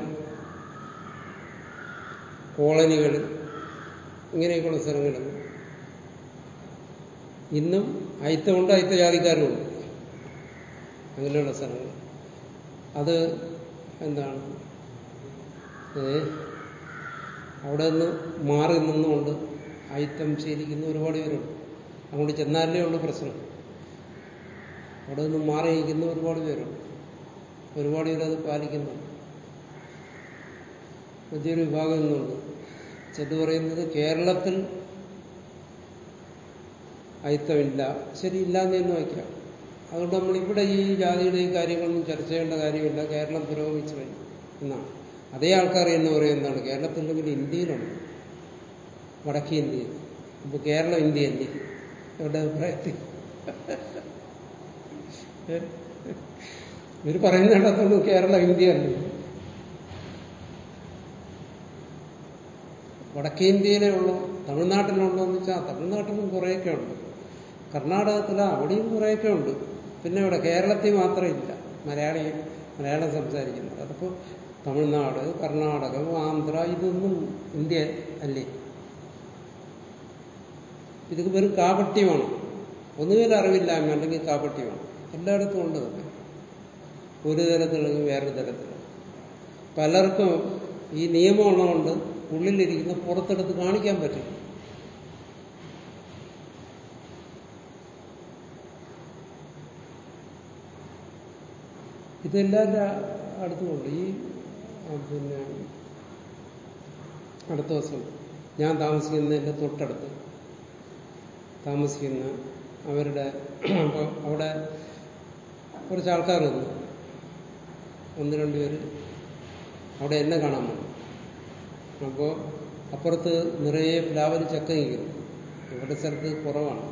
കോളനികളിൽ ഇങ്ങനെയൊക്കെയുള്ള സ്ഥലങ്ങളിൽ ഇന്നും അയിത്തമുണ്ട് അയിത്ത ജാതിക്കാരുമുണ്ട് അങ്ങനെയുള്ള സ്ഥലങ്ങൾ അത് എന്താണ് ഏ അവിടെ നിന്ന് മാറി നിന്നുകൊണ്ട് അയിത്തം ശീലിക്കുന്ന ഒരുപാട് പേരുണ്ട് അങ്ങോട്ട് ചെന്നാലേ ഉള്ളൂ പ്രശ്നം അവിടെ നിന്ന് മാറി നിൽക്കുന്ന ഒരുപാട് പേരുണ്ട് ഒരുപാട് പേരത് പാലിക്കുന്നുണ്ട് വലിയൊരു വിഭാഗം ഇന്നുണ്ട് ചെന്ന് പറയുന്നത് കേരളത്തിൽ അയിത്തമില്ല ശരി ഇല്ല എന്ന് തന്നെ വയ്ക്കാം അതുകൊണ്ട് നമ്മൾ ഇവിടെ ഈ ജാതിയുടെ ഈ കാര്യങ്ങളൊന്നും ചർച്ച ചെയ്യേണ്ട കാര്യമില്ല കേരളം പുരോഗമിച്ചു കഴിഞ്ഞു എന്നാണ് അതേ ആൾക്കാർ എന്ന് പറയും എന്താണ് കേരളത്തിലെങ്കിൽ ഇന്ത്യയിലുണ്ട് വടക്കേ ഇന്ത്യയിൽ അപ്പൊ കേരളം ഇന്ത്യ അല്ലേ അവരുടെ അഭിപ്രായത്തിൽ ഇവർ പറയുന്നിടത്തൊന്നും കേരളം ഇന്ത്യ അല്ലേ വടക്കേ ഇന്ത്യയിലേ ഉള്ളൂ തമിഴ്നാട്ടിലുണ്ടോ എന്ന് വെച്ചാൽ തമിഴ്നാട്ടിലും കുറേയൊക്കെ ഉണ്ട് കർണാടകത്തിൽ അവിടെയും കുറേയൊക്കെ ഉണ്ട് പിന്നെ ഇവിടെ കേരളത്തിൽ മാത്രം ഇല്ല മലയാളി മലയാളം സംസാരിക്കുന്നത് അതിപ്പോൾ തമിഴ്നാട് കർണാടകം ആന്ധ്ര ഇതൊന്നും ഇന്ത്യ അല്ലേ ഇത് വെറും കാപട്യമാണ് ഒന്നുകിൽ അറിവില്ലായ്മ അല്ലെങ്കിൽ കാപട്യമാണ് എല്ലായിടത്തും ഉണ്ട് തന്നെ ഒരു തരത്തിലെങ്കിൽ വേറൊരു തരത്തിൽ പലർക്കും ഈ നിയമം ഉള്ളതുകൊണ്ട് ഉള്ളിലിരിക്കുന്ന പുറത്തെടുത്ത് കാണിക്കാൻ പറ്റും ഇതെല്ലാവരുടെ അടുത്തുമുണ്ട് ഈ ആ, പിന്നെ അടുത്ത ദിവസം ഞാൻ താമസിക്കുന്നതിൻ്റെ തൊട്ടടുത്ത് താമസിക്കുന്ന അവരുടെ അപ്പോൾ അവിടെ കുറച്ച് ആൾക്കാർ വന്നു ഒന്ന് രണ്ട് പേര് അവിടെ എന്നെ കാണാൻ വന്നു അപ്പോൾ അപ്പുറത്ത് നിറയെ പ്ലാവിൽ ചക്ക നിൽക്കുന്നു ഇവിടെ സ്ഥലത്ത് കുറവാണ്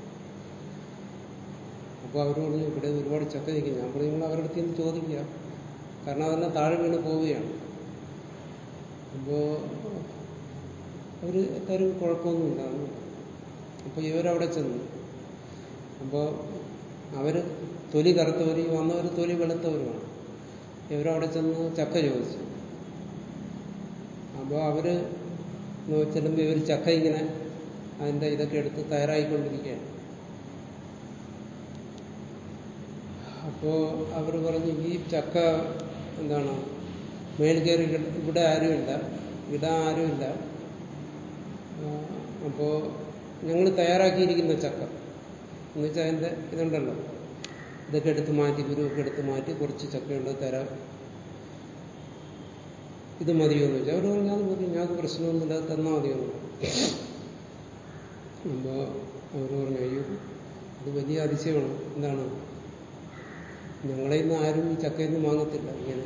അപ്പോൾ അവർ പറഞ്ഞു ഇവിടെ ഒരുപാട് ചക്ക നിൽക്കും ഞാൻ പറഞ്ഞു നിങ്ങൾ അവരുടെ അടുത്ത് നിന്ന് ചോദിക്കുക കാരണം അതെല്ലാം താഴെ വീണ് പോവുകയാണ് അപ്പോൾ അവർ തരും കുഴപ്പമൊന്നുമില്ല അപ്പോൾ ഇവരവിടെ ചെന്നു അപ്പോൾ അവർ തൊലി കറുത്തവരും വന്നവർ തൊലി വെളുത്തവരുമാണ് ഇവരവിടെ ചെന്ന് ചക്ക ചോദിച്ചു അപ്പോൾ അവര് ചെല്ലുമ്പോൾ ഇവർ ചക്ക ഇങ്ങനെ അതിൻ്റെ ഇതൊക്കെ എടുത്ത് തയ്യാറായിക്കൊണ്ടിരിക്കുകയാണ് അപ്പോൾ അവർ പറഞ്ഞു ഈ ചക്ക എന്താണ് മേൽ കയറി കിട- ഇവിടെ ആരുമില്ല ഇടാൻ ആരുമില്ല അപ്പോൾ ഞങ്ങൾ തയ്യാറാക്കിയിരിക്കുന്ന ചക്ക എന്ന് വെച്ചാൽ അതിൻ്റെ ഇതുണ്ടല്ലോ ഇതൊക്കെ എടുത്ത് മാറ്റി ഗുരുവൊക്കെ എടുത്ത് മാറ്റി കുറച്ച് ചക്കയുണ്ട് തരാം ഇത് മതിയോ എന്ന് വെച്ചാൽ അവർ പറഞ്ഞു അത് മതി ഞങ്ങൾക്ക് പ്രശ്നമൊന്നുമില്ല അത് തന്നാൽ മതിയോ എന്ന് അപ്പോൾ അവർ പറഞ്ഞു അയ്യോ ഇത് വലിയ അതിശയമാണ് എന്താണ് ഞങ്ങളെ ഇന്ന് ആരും ഈ ചക്കയിൽ നിന്ന് വാങ്ങത്തില്ല ഇങ്ങനെ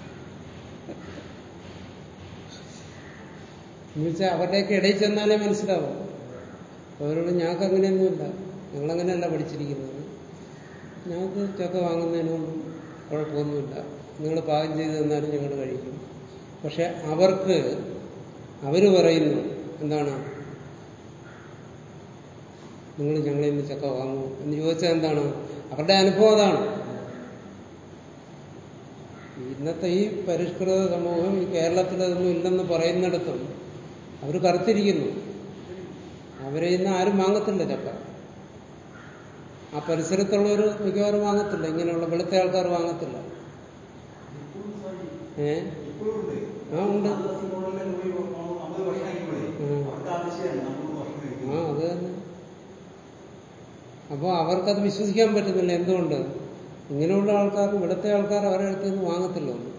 എന്നുവെച്ചാൽ അവരുടെയൊക്കെ ഇടയിൽ ചെന്നാലേ മനസ്സിലാവും അവരോട് ഞങ്ങൾക്ക് അങ്ങനെയൊന്നുമില്ല ഞങ്ങളങ്ങനെയല്ല പഠിച്ചിരിക്കുന്നത് ഞങ്ങൾക്ക് ചക്ക വാങ്ങുന്നതിനൊന്നും കുഴപ്പമൊന്നുമില്ല നിങ്ങൾ പാകം ചെയ്ത് തന്നാലും ഞങ്ങൾ കഴിക്കും പക്ഷെ അവർക്ക് അവർ പറയുന്നു എന്താണ് നിങ്ങൾ ഞങ്ങളിൽ നിന്ന് ചക്ക വാങ്ങൂ എന്ന് ചോദിച്ചാൽ എന്താണ് അവരുടെ അനുഭവം അതാണ് ഇന്നത്തെ ഈ പരിഷ്കൃത സമൂഹം ഈ കേരളത്തിൽ അതൊന്നും ഇല്ലെന്ന് പറയുന്നിടത്തും അവർ കറുത്തിരിക്കുന്നു അവരെ ഇന്ന് ആരും വാങ്ങത്തില്ല ചക്ക ആ പരിസരത്തുള്ളവർ മിക്കവാറും വാങ്ങത്തില്ല ഇങ്ങനെയുള്ള വെളുത്ത ആൾക്കാർ വാങ്ങത്തില്ല ഏ
ഇപ്പോഴുണ്ട്
ആ ഉണ്ട്
ആദിവാസി മോഡലിൽ പോയി നമ്മൾ ഭക്ഷണം കഴിക്കുമ്പോഴേ
ഉം.
അവർക്ക് ആവശ്യമാണ് നമ്മൾ ഭക്ഷണം
ആ
കഴിക്കുന്നത്
അത് തന്നെ അപ്പോൾ അവർക്കത് വിശ്വസിക്കാൻ പറ്റുന്നില്ല എന്തുകൊണ്ട് ഇങ്ങനെയുള്ള ആൾക്കാർ ഇവിടുത്തെ ആൾക്കാർ അവരുടെ അടുത്ത് നിന്ന് വാങ്ങത്തില്ല ഒന്നും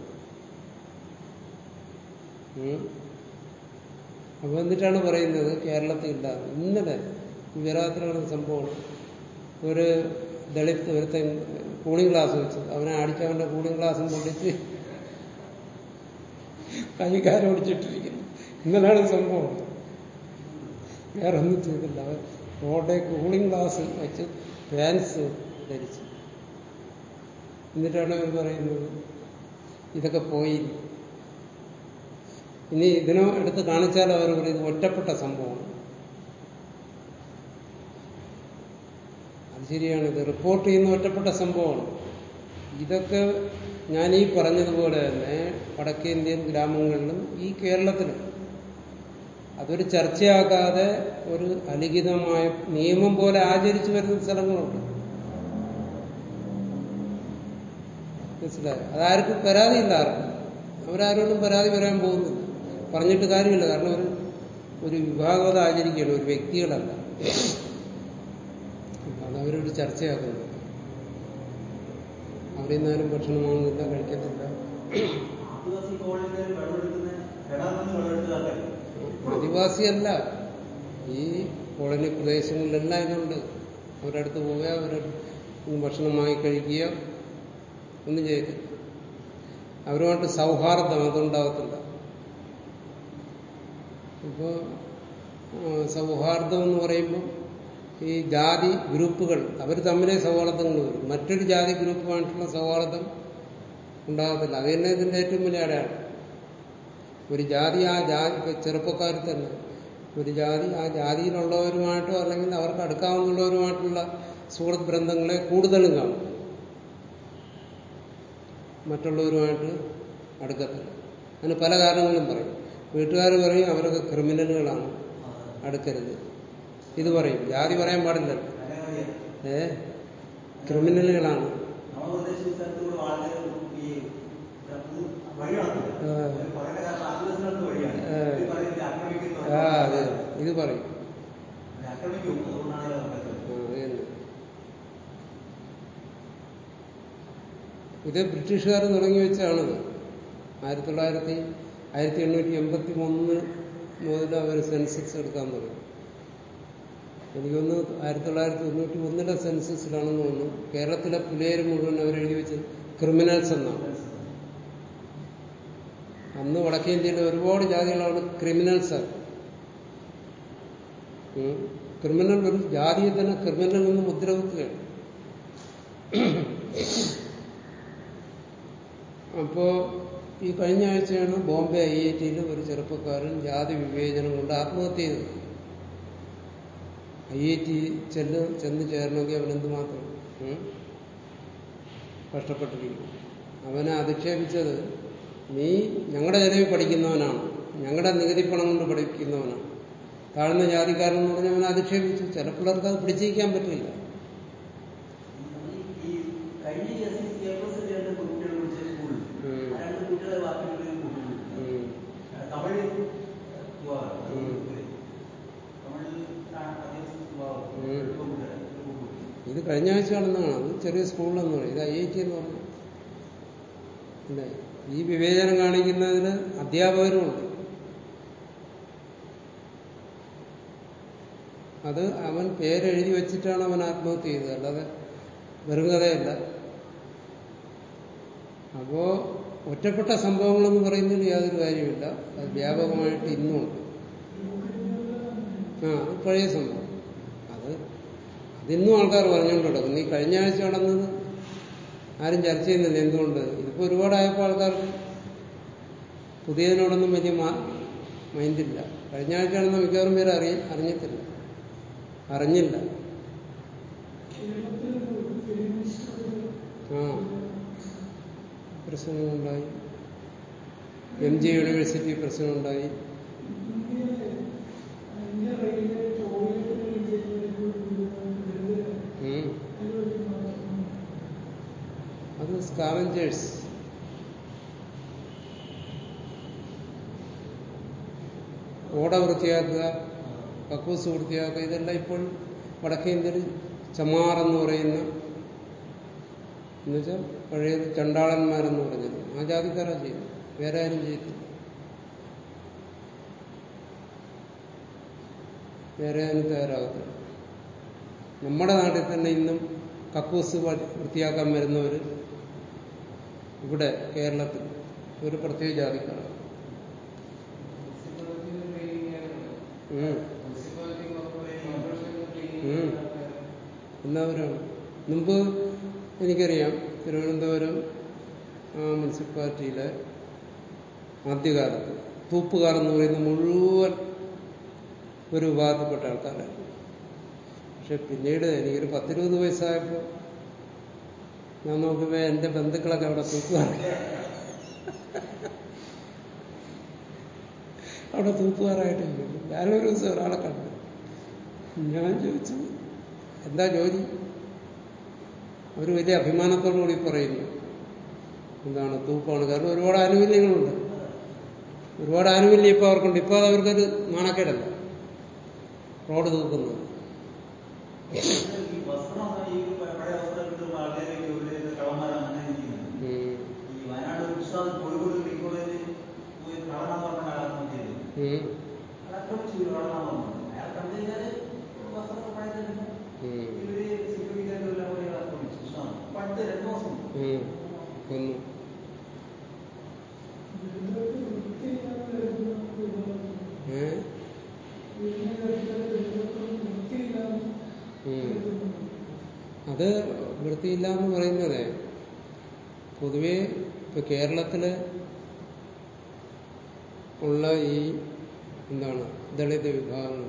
ഉം. അപ്പൊ എന്നിട്ടാണ് പറയുന്നത് കേരളത്തിൽ ഇല്ല ഇന്നലെ ഗുജറാത്തിലാണ് സംഭവം ഒരു ദളിത് ഒരുത്തൻ കൂളിംഗ് ഗ്ലാസ് വെച്ചു അവനെ അടിച്ചവന്റെ കൂളിംഗ് ഗ്ലാസും പൊട്ടിച്ച് കൈകാരം ഓടിച്ചിട്ടിരിക്കുന്നു ഇന്നലെയാണ് സംഭവം വേറെ ഒന്നും ചെയ്തില്ല അവൻ റോഡെ കൂളിംഗ് ഗ്ലാസ് വെച്ച് പാൻസ് ധരിച്ചു എന്നിട്ടാണ് അവർ പറയുന്നത് ഇതൊക്കെ പോയി ഇനി ഇതിനോ എടുത്ത് കാണിച്ചാലോ അവർ പറയും ഇത് ഒറ്റപ്പെട്ട സംഭവമാണ് അത് ശരിയാണ് ഇത് റിപ്പോർട്ട് ചെയ്യുന്ന ഒറ്റപ്പെട്ട സംഭവമാണ് ഇതൊക്കെ ഞാൻ ഈ പറഞ്ഞതുപോലെ തന്നെ വടക്കേന്ത്യൻ ഗ്രാമങ്ങളിലും ഈ കേരളത്തിലും അതൊരു ചർച്ചയാകാതെ ഒരു അലിഖിതമായ നിയമം പോലെ ആചരിച്ചു വരുന്ന സ്ഥലങ്ങളുണ്ട് മനസ്സിലായോ അതാർക്കും പരാതിയില്ല ആർക്കും അവരാരോടും പരാതി പറയാൻ പോകുന്നില്ല പറഞ്ഞിട്ട് കാര്യമില്ല കാരണം ഒരു ഒരു വിഭാഗം അത് ആചരിക്കുകയാണ് ഒരു വ്യക്തികളല്ല അപ്പൊ അതവരൊരു ചർച്ചയാക്കുന്നത് അവിടെ നിന്നാലും ഭക്ഷണം വാങ്ങുന്നില്ല കഴിക്കത്തില്ല
ആദിവാസി കോളനിയിൽ വെള്ളം എടുക്കുന്ന കിണറിൽ നിന്ന് വെള്ളം എടുത്ത ആൾക്കാർ
ആദിവാസിയല്ല ഈ കോളനി പ്രദേശങ്ങളിലെല്ലാം ഇതുണ്ട് അവരുടെ അടുത്ത് പോവുക അവരുടെ അടുത്ത് ഭക്ഷണം വാങ്ങി കഴിക്കുക ഒന്നും ചെയ്യത്തില്ല അവരുമായിട്ട് സൗഹാർദ്ദം അതുണ്ടാകത്തില്ല ഇപ്പോൾ സൗഹാർദ്ദം എന്ന് പറയുമ്പോൾ ഈ ജാതി ഗ്രൂപ്പുകൾ അവർ തമ്മിലെ സൗഹാർദ്ദങ്ങൾ വരും മറ്റൊരു ജാതി ഗ്രൂപ്പുമായിട്ടുള്ള സൗഹാർദ്ദം ഉണ്ടാകത്തില്ല അത് തന്നെ ഇതിൻ്റെ ഏറ്റവും വലിയ അടയാളം ഒരു ജാതി ആ ജാതി ഇപ്പൊ ചെറുപ്പക്കാർ തന്നെ ഒരു ജാതി ആ ജാതിയിലുള്ളവരുമായിട്ടോ അല്ലെങ്കിൽ അവർക്ക് അടുക്കാവുന്നവരുമായിട്ടുള്ള സുഹൃത്ത് ബന്ധങ്ങളെ കൂടുതലും കാണും മറ്റുള്ളവരുമായിട്ട് അടുക്കത്തില്ല അതിന് പല കാരണങ്ങളും പറയും വീട്ടുകാർ പറയും അവരൊക്കെ ക്രിമിനലുകളാണ് അടുക്കരുത് ഇത് പറയും ജാതി പറയാൻ പാടില്ലല്ലോ
അങ്ങനെ പറയാം
ഏ ക്രിമിനലുകളാണ്
നമ്മുടെ പ്രദേശത്ത് സ്ഥലത്തുകൂടെ ആൾക്കാർ ഈ വഴി നടക്കില്ല
ആ.
പറയുന്ന കാരണം ആദിവാസികൾക്ക് വഴിയാണ്
ആ.
ഇത് പറയുന്നത് ആക്രമിക്കുന്നു
ആ അതെ ഇത് പറയും
ആക്രമിക്കും അതുകൊണ്ടാണ് ഇത് നടക്കുന്നത്
ആ, അത് തന്നെ ഇത് ബ്രിട്ടീഷുകാർ തുടങ്ങി വെച്ചാണിത് ആയിരത്തി തൊള്ളായിരത്തി ആയിരത്തി എണ്ണൂറ്റി എൺപത്തി മൂന്ന് മുതൽ അവർ സെൻസസ് എടുക്കാൻ തുടങ്ങി എനിക്കൊന്ന് ആയിരത്തി തൊള്ളായിരത്തി തൊണ്ണൂറ്റി ഒന്നിലെ സെൻസസിലാണെന്ന് തോന്നുന്നു കേരളത്തിലെ പുലയർ മുഴുവൻ അവർ എഴുതി വെച്ചത് ക്രിമിനൽസ് എന്നാണ് അന്ന് വടക്കേന്ത്യയിലെ ഒരുപാട് ജാതികളാണ് ക്രിമിനൽസ് ക്രിമിനൽ ഒരു ജാതിയെ തന്നെ ക്രിമിനൽ എന്ന് മുദ്രവെക്കുകയാണ് അപ്പോ ഈ കഴിഞ്ഞ ആഴ്ചയാണ് ബോംബെ ഐ ഐ ടിയിൽ ഒരു ചെറുപ്പക്കാരൻ ജാതി വിവേചനം കൊണ്ട് ആത്മഹത്യ ചെയ്തത് ഐ ഐ ടി ചെന്ന് ചെന്ന് ചേരണമെങ്കിൽ അവൻ എന്തുമാത്രം ഉം? കഷ്ടപ്പെട്ടിരിക്കും അവനെ അധിക്ഷേപിച്ചത് നീ ഞങ്ങളുടെ ചെലവിൽ പഠിക്കുന്നവനാണ് ഞങ്ങളുടെ നികുതി പണം കൊണ്ട് പഠിക്കുന്നവനാണ് താഴ്ന്ന ജാതിക്കാരൻ എന്ന് പറഞ്ഞ് അവനെ അധിക്ഷേപിച്ചു ചില പിള്ളേർക്ക് അത് പിടിച്ചിരിക്കാൻ പറ്റില്ല
ഈ കഴിഞ്ഞ ദിവസം എ പ്ലസ് രണ്ട് കുട്ടികൾ വിളിച്ച സ്കൂളിൽ
ഉം.
ആ രണ്ട് കുട്ടികളെ വാക്കിലുള്ള കുട്ടികൾ
ഉം.
തമിഴ് വിഭാഗം.
ഉം.
തമിഴിൽ ആദിവാസി വിഭാഗം.
ഉം.
പെൺകുട്ടികളെ, പെൺകുട്ടികൾ.
ഇത് കഴിഞ്ഞ ആഴ്ച നടന്നതാണ് അത് ചെറിയ സ്കൂളിലെന്ന് പറയും ഇത് ഐ ഐ ടി എന്ന് പറഞ്ഞു അല്ലേ ഈ വിവേചനം കാണിക്കുന്നതിന് അധ്യാപകരുമുണ്ട് അത് അവൻ പേരെഴുതി വെച്ചിട്ടാണ് അവൻ ആത്മഹത്യ ചെയ്തത് അല്ലാതെ വെറും കഥയല്ല അപ്പോ ഒറ്റപ്പെട്ട സംഭവങ്ങളെന്ന് പറയുന്നതിൽ യാതൊരു കാര്യമില്ല അത് വ്യാപകമായിട്ട് ഇന്നുമുണ്ട് ആ അത് പഴയ സംഭവം അത് അതിന്നും ആൾക്കാർ പറഞ്ഞുകൊണ്ട് കിടക്കും നീ കഴിഞ്ഞ ആഴ്ച നടന്നത് ആരും ചർച്ച ചെയ്യുന്നില്ല എന്തുകൊണ്ട് ഇതിപ്പോ ഒരുപാടായപ്പോൾ ആൾക്കാർക്ക് പുതിയതിനോടൊന്നും വലിയ മാ- മൈൻഡില്ല കഴിഞ്ഞ ആഴ്ച നടന്ന മിക്കവാറും പേര് അറിയ അറിഞ്ഞിട്ടില്ല അറിഞ്ഞില്ല ആ പ്രശ്നങ്ങളുണ്ടായി എം ജി യൂണിവേഴ്സിറ്റി പ്രശ്നമുണ്ടായി ഉം. സാനിറ്റേഴ്സ് ഓട വൃത്തിയാക്കുക കക്കൂസ് വൃത്തിയാക്കുക ഇതെല്ലാം ഇപ്പോൾ വടക്കേ ഇന്ത്യയിൽ ചമാർ എന്ന് പറയുന്ന എന്നുവെച്ചാൽ പഴയ ചണ്ടാളന്മാരെന്ന് പറഞ്ഞത് ആ ജാതിക്കാരാ ചെയ്യും വേറെ ആരും ചെയ്യത്തില്ല വേറെ ആരും തയ്യാറാകത്തില്ല നമ്മുടെ നാട്ടിൽ തന്നെ ഇന്നും കക്കൂസ് വ- വൃത്തിയാക്കാൻ വരുന്നവർ ഇവിടെ കേരളത്തിൽ ഒരു പ്രത്യേക ജാതിക്കാരാണ് ഉം. ഉം. എല്ലാവരാണ് മുമ്പ് എനിക്കറിയാം തിരുവനന്തപുരം ആ മുനിസിപ്പാലിറ്റിയിലെ ആദ്യകാലത്ത് തൂപ്പുകാർ എന്ന് പറയുന്ന മുഴുവൻ ഒരു വിഭാഗത്തിൽപ്പെട്ട ആൾക്കാരായിരുന്നു പക്ഷെ പിന്നീട് എനിക്കൊരു പത്തിരുപത് വയസ്സായപ്പോൾ ഞാൻ നോക്കുമ്പോൾ എൻ്റെ ബന്ധുക്കളൊക്കെ അവിടെ തൂപ്പുകാർ അവിടെ തൂപ്പുകാരായിട്ട് ഇരിക്കുന്നു ഞാനൊരു ദിവസം ഒരാളെ കണ്ടു ഞാൻ ചോദിച്ചു എന്താ ജോലി അവർ വലിയ അഭിമാനത്തോടു കൂടി പറയുന്നു എന്താണ് തൂപ്പാണ് കാരണം ഒരുപാട് ആനുകൂല്യങ്ങളുണ്ട് ഒരുപാട് ആനുകൂല്യം ഇപ്പൊ അവർക്കുണ്ട് ഇപ്പൊ അത് അവർക്കൊരു നാണക്കേടല്ല റോഡ് തൂക്കുന്നത്
ഈ വസ്ത്രം ഈ പഴയ വസ്ത്രം കിട്ടുമ്പോൾ ആൾക്കാരെ ഇവിടെ കളന്മാരാണ് അങ്ങനെ ഇരിക്കുന്നത്
ഉം.
ഈ വയനാട് ഒരു വിശ്വാസം കോഴിക്കോട് മെഡിക്കൽ കോളേജിൽ പോയി കളനാന്ന് പറഞ്ഞ ആത്മഹത്യ
ഉം.
അത് ആക്രമിച്ചു കളനാന്ന് പറഞ്ഞു അയാൾ കണ്ടു കഴിഞ്ഞാല് വസ്ത്രം പഴയതല്ല
ഉം.
ഇവര് സെക്യൂരിറ്റി ഗാർഡെല്ലാം കൂടി അയാളെ ആക്രമിച്ചു വിശ്വാസം പണ്ട് രണ്ടു മാസം മുമ്പ്.
ഉം. കൊന്നു ഏ ഉം. അത് വൃത്തിയില്ല എന്ന് പറയുന്നത് പൊതുവെ ഇപ്പൊ കേരളത്തില് ഉള്ള ഈ എന്താണ് ദളിത് വിഭാഗങ്ങൾ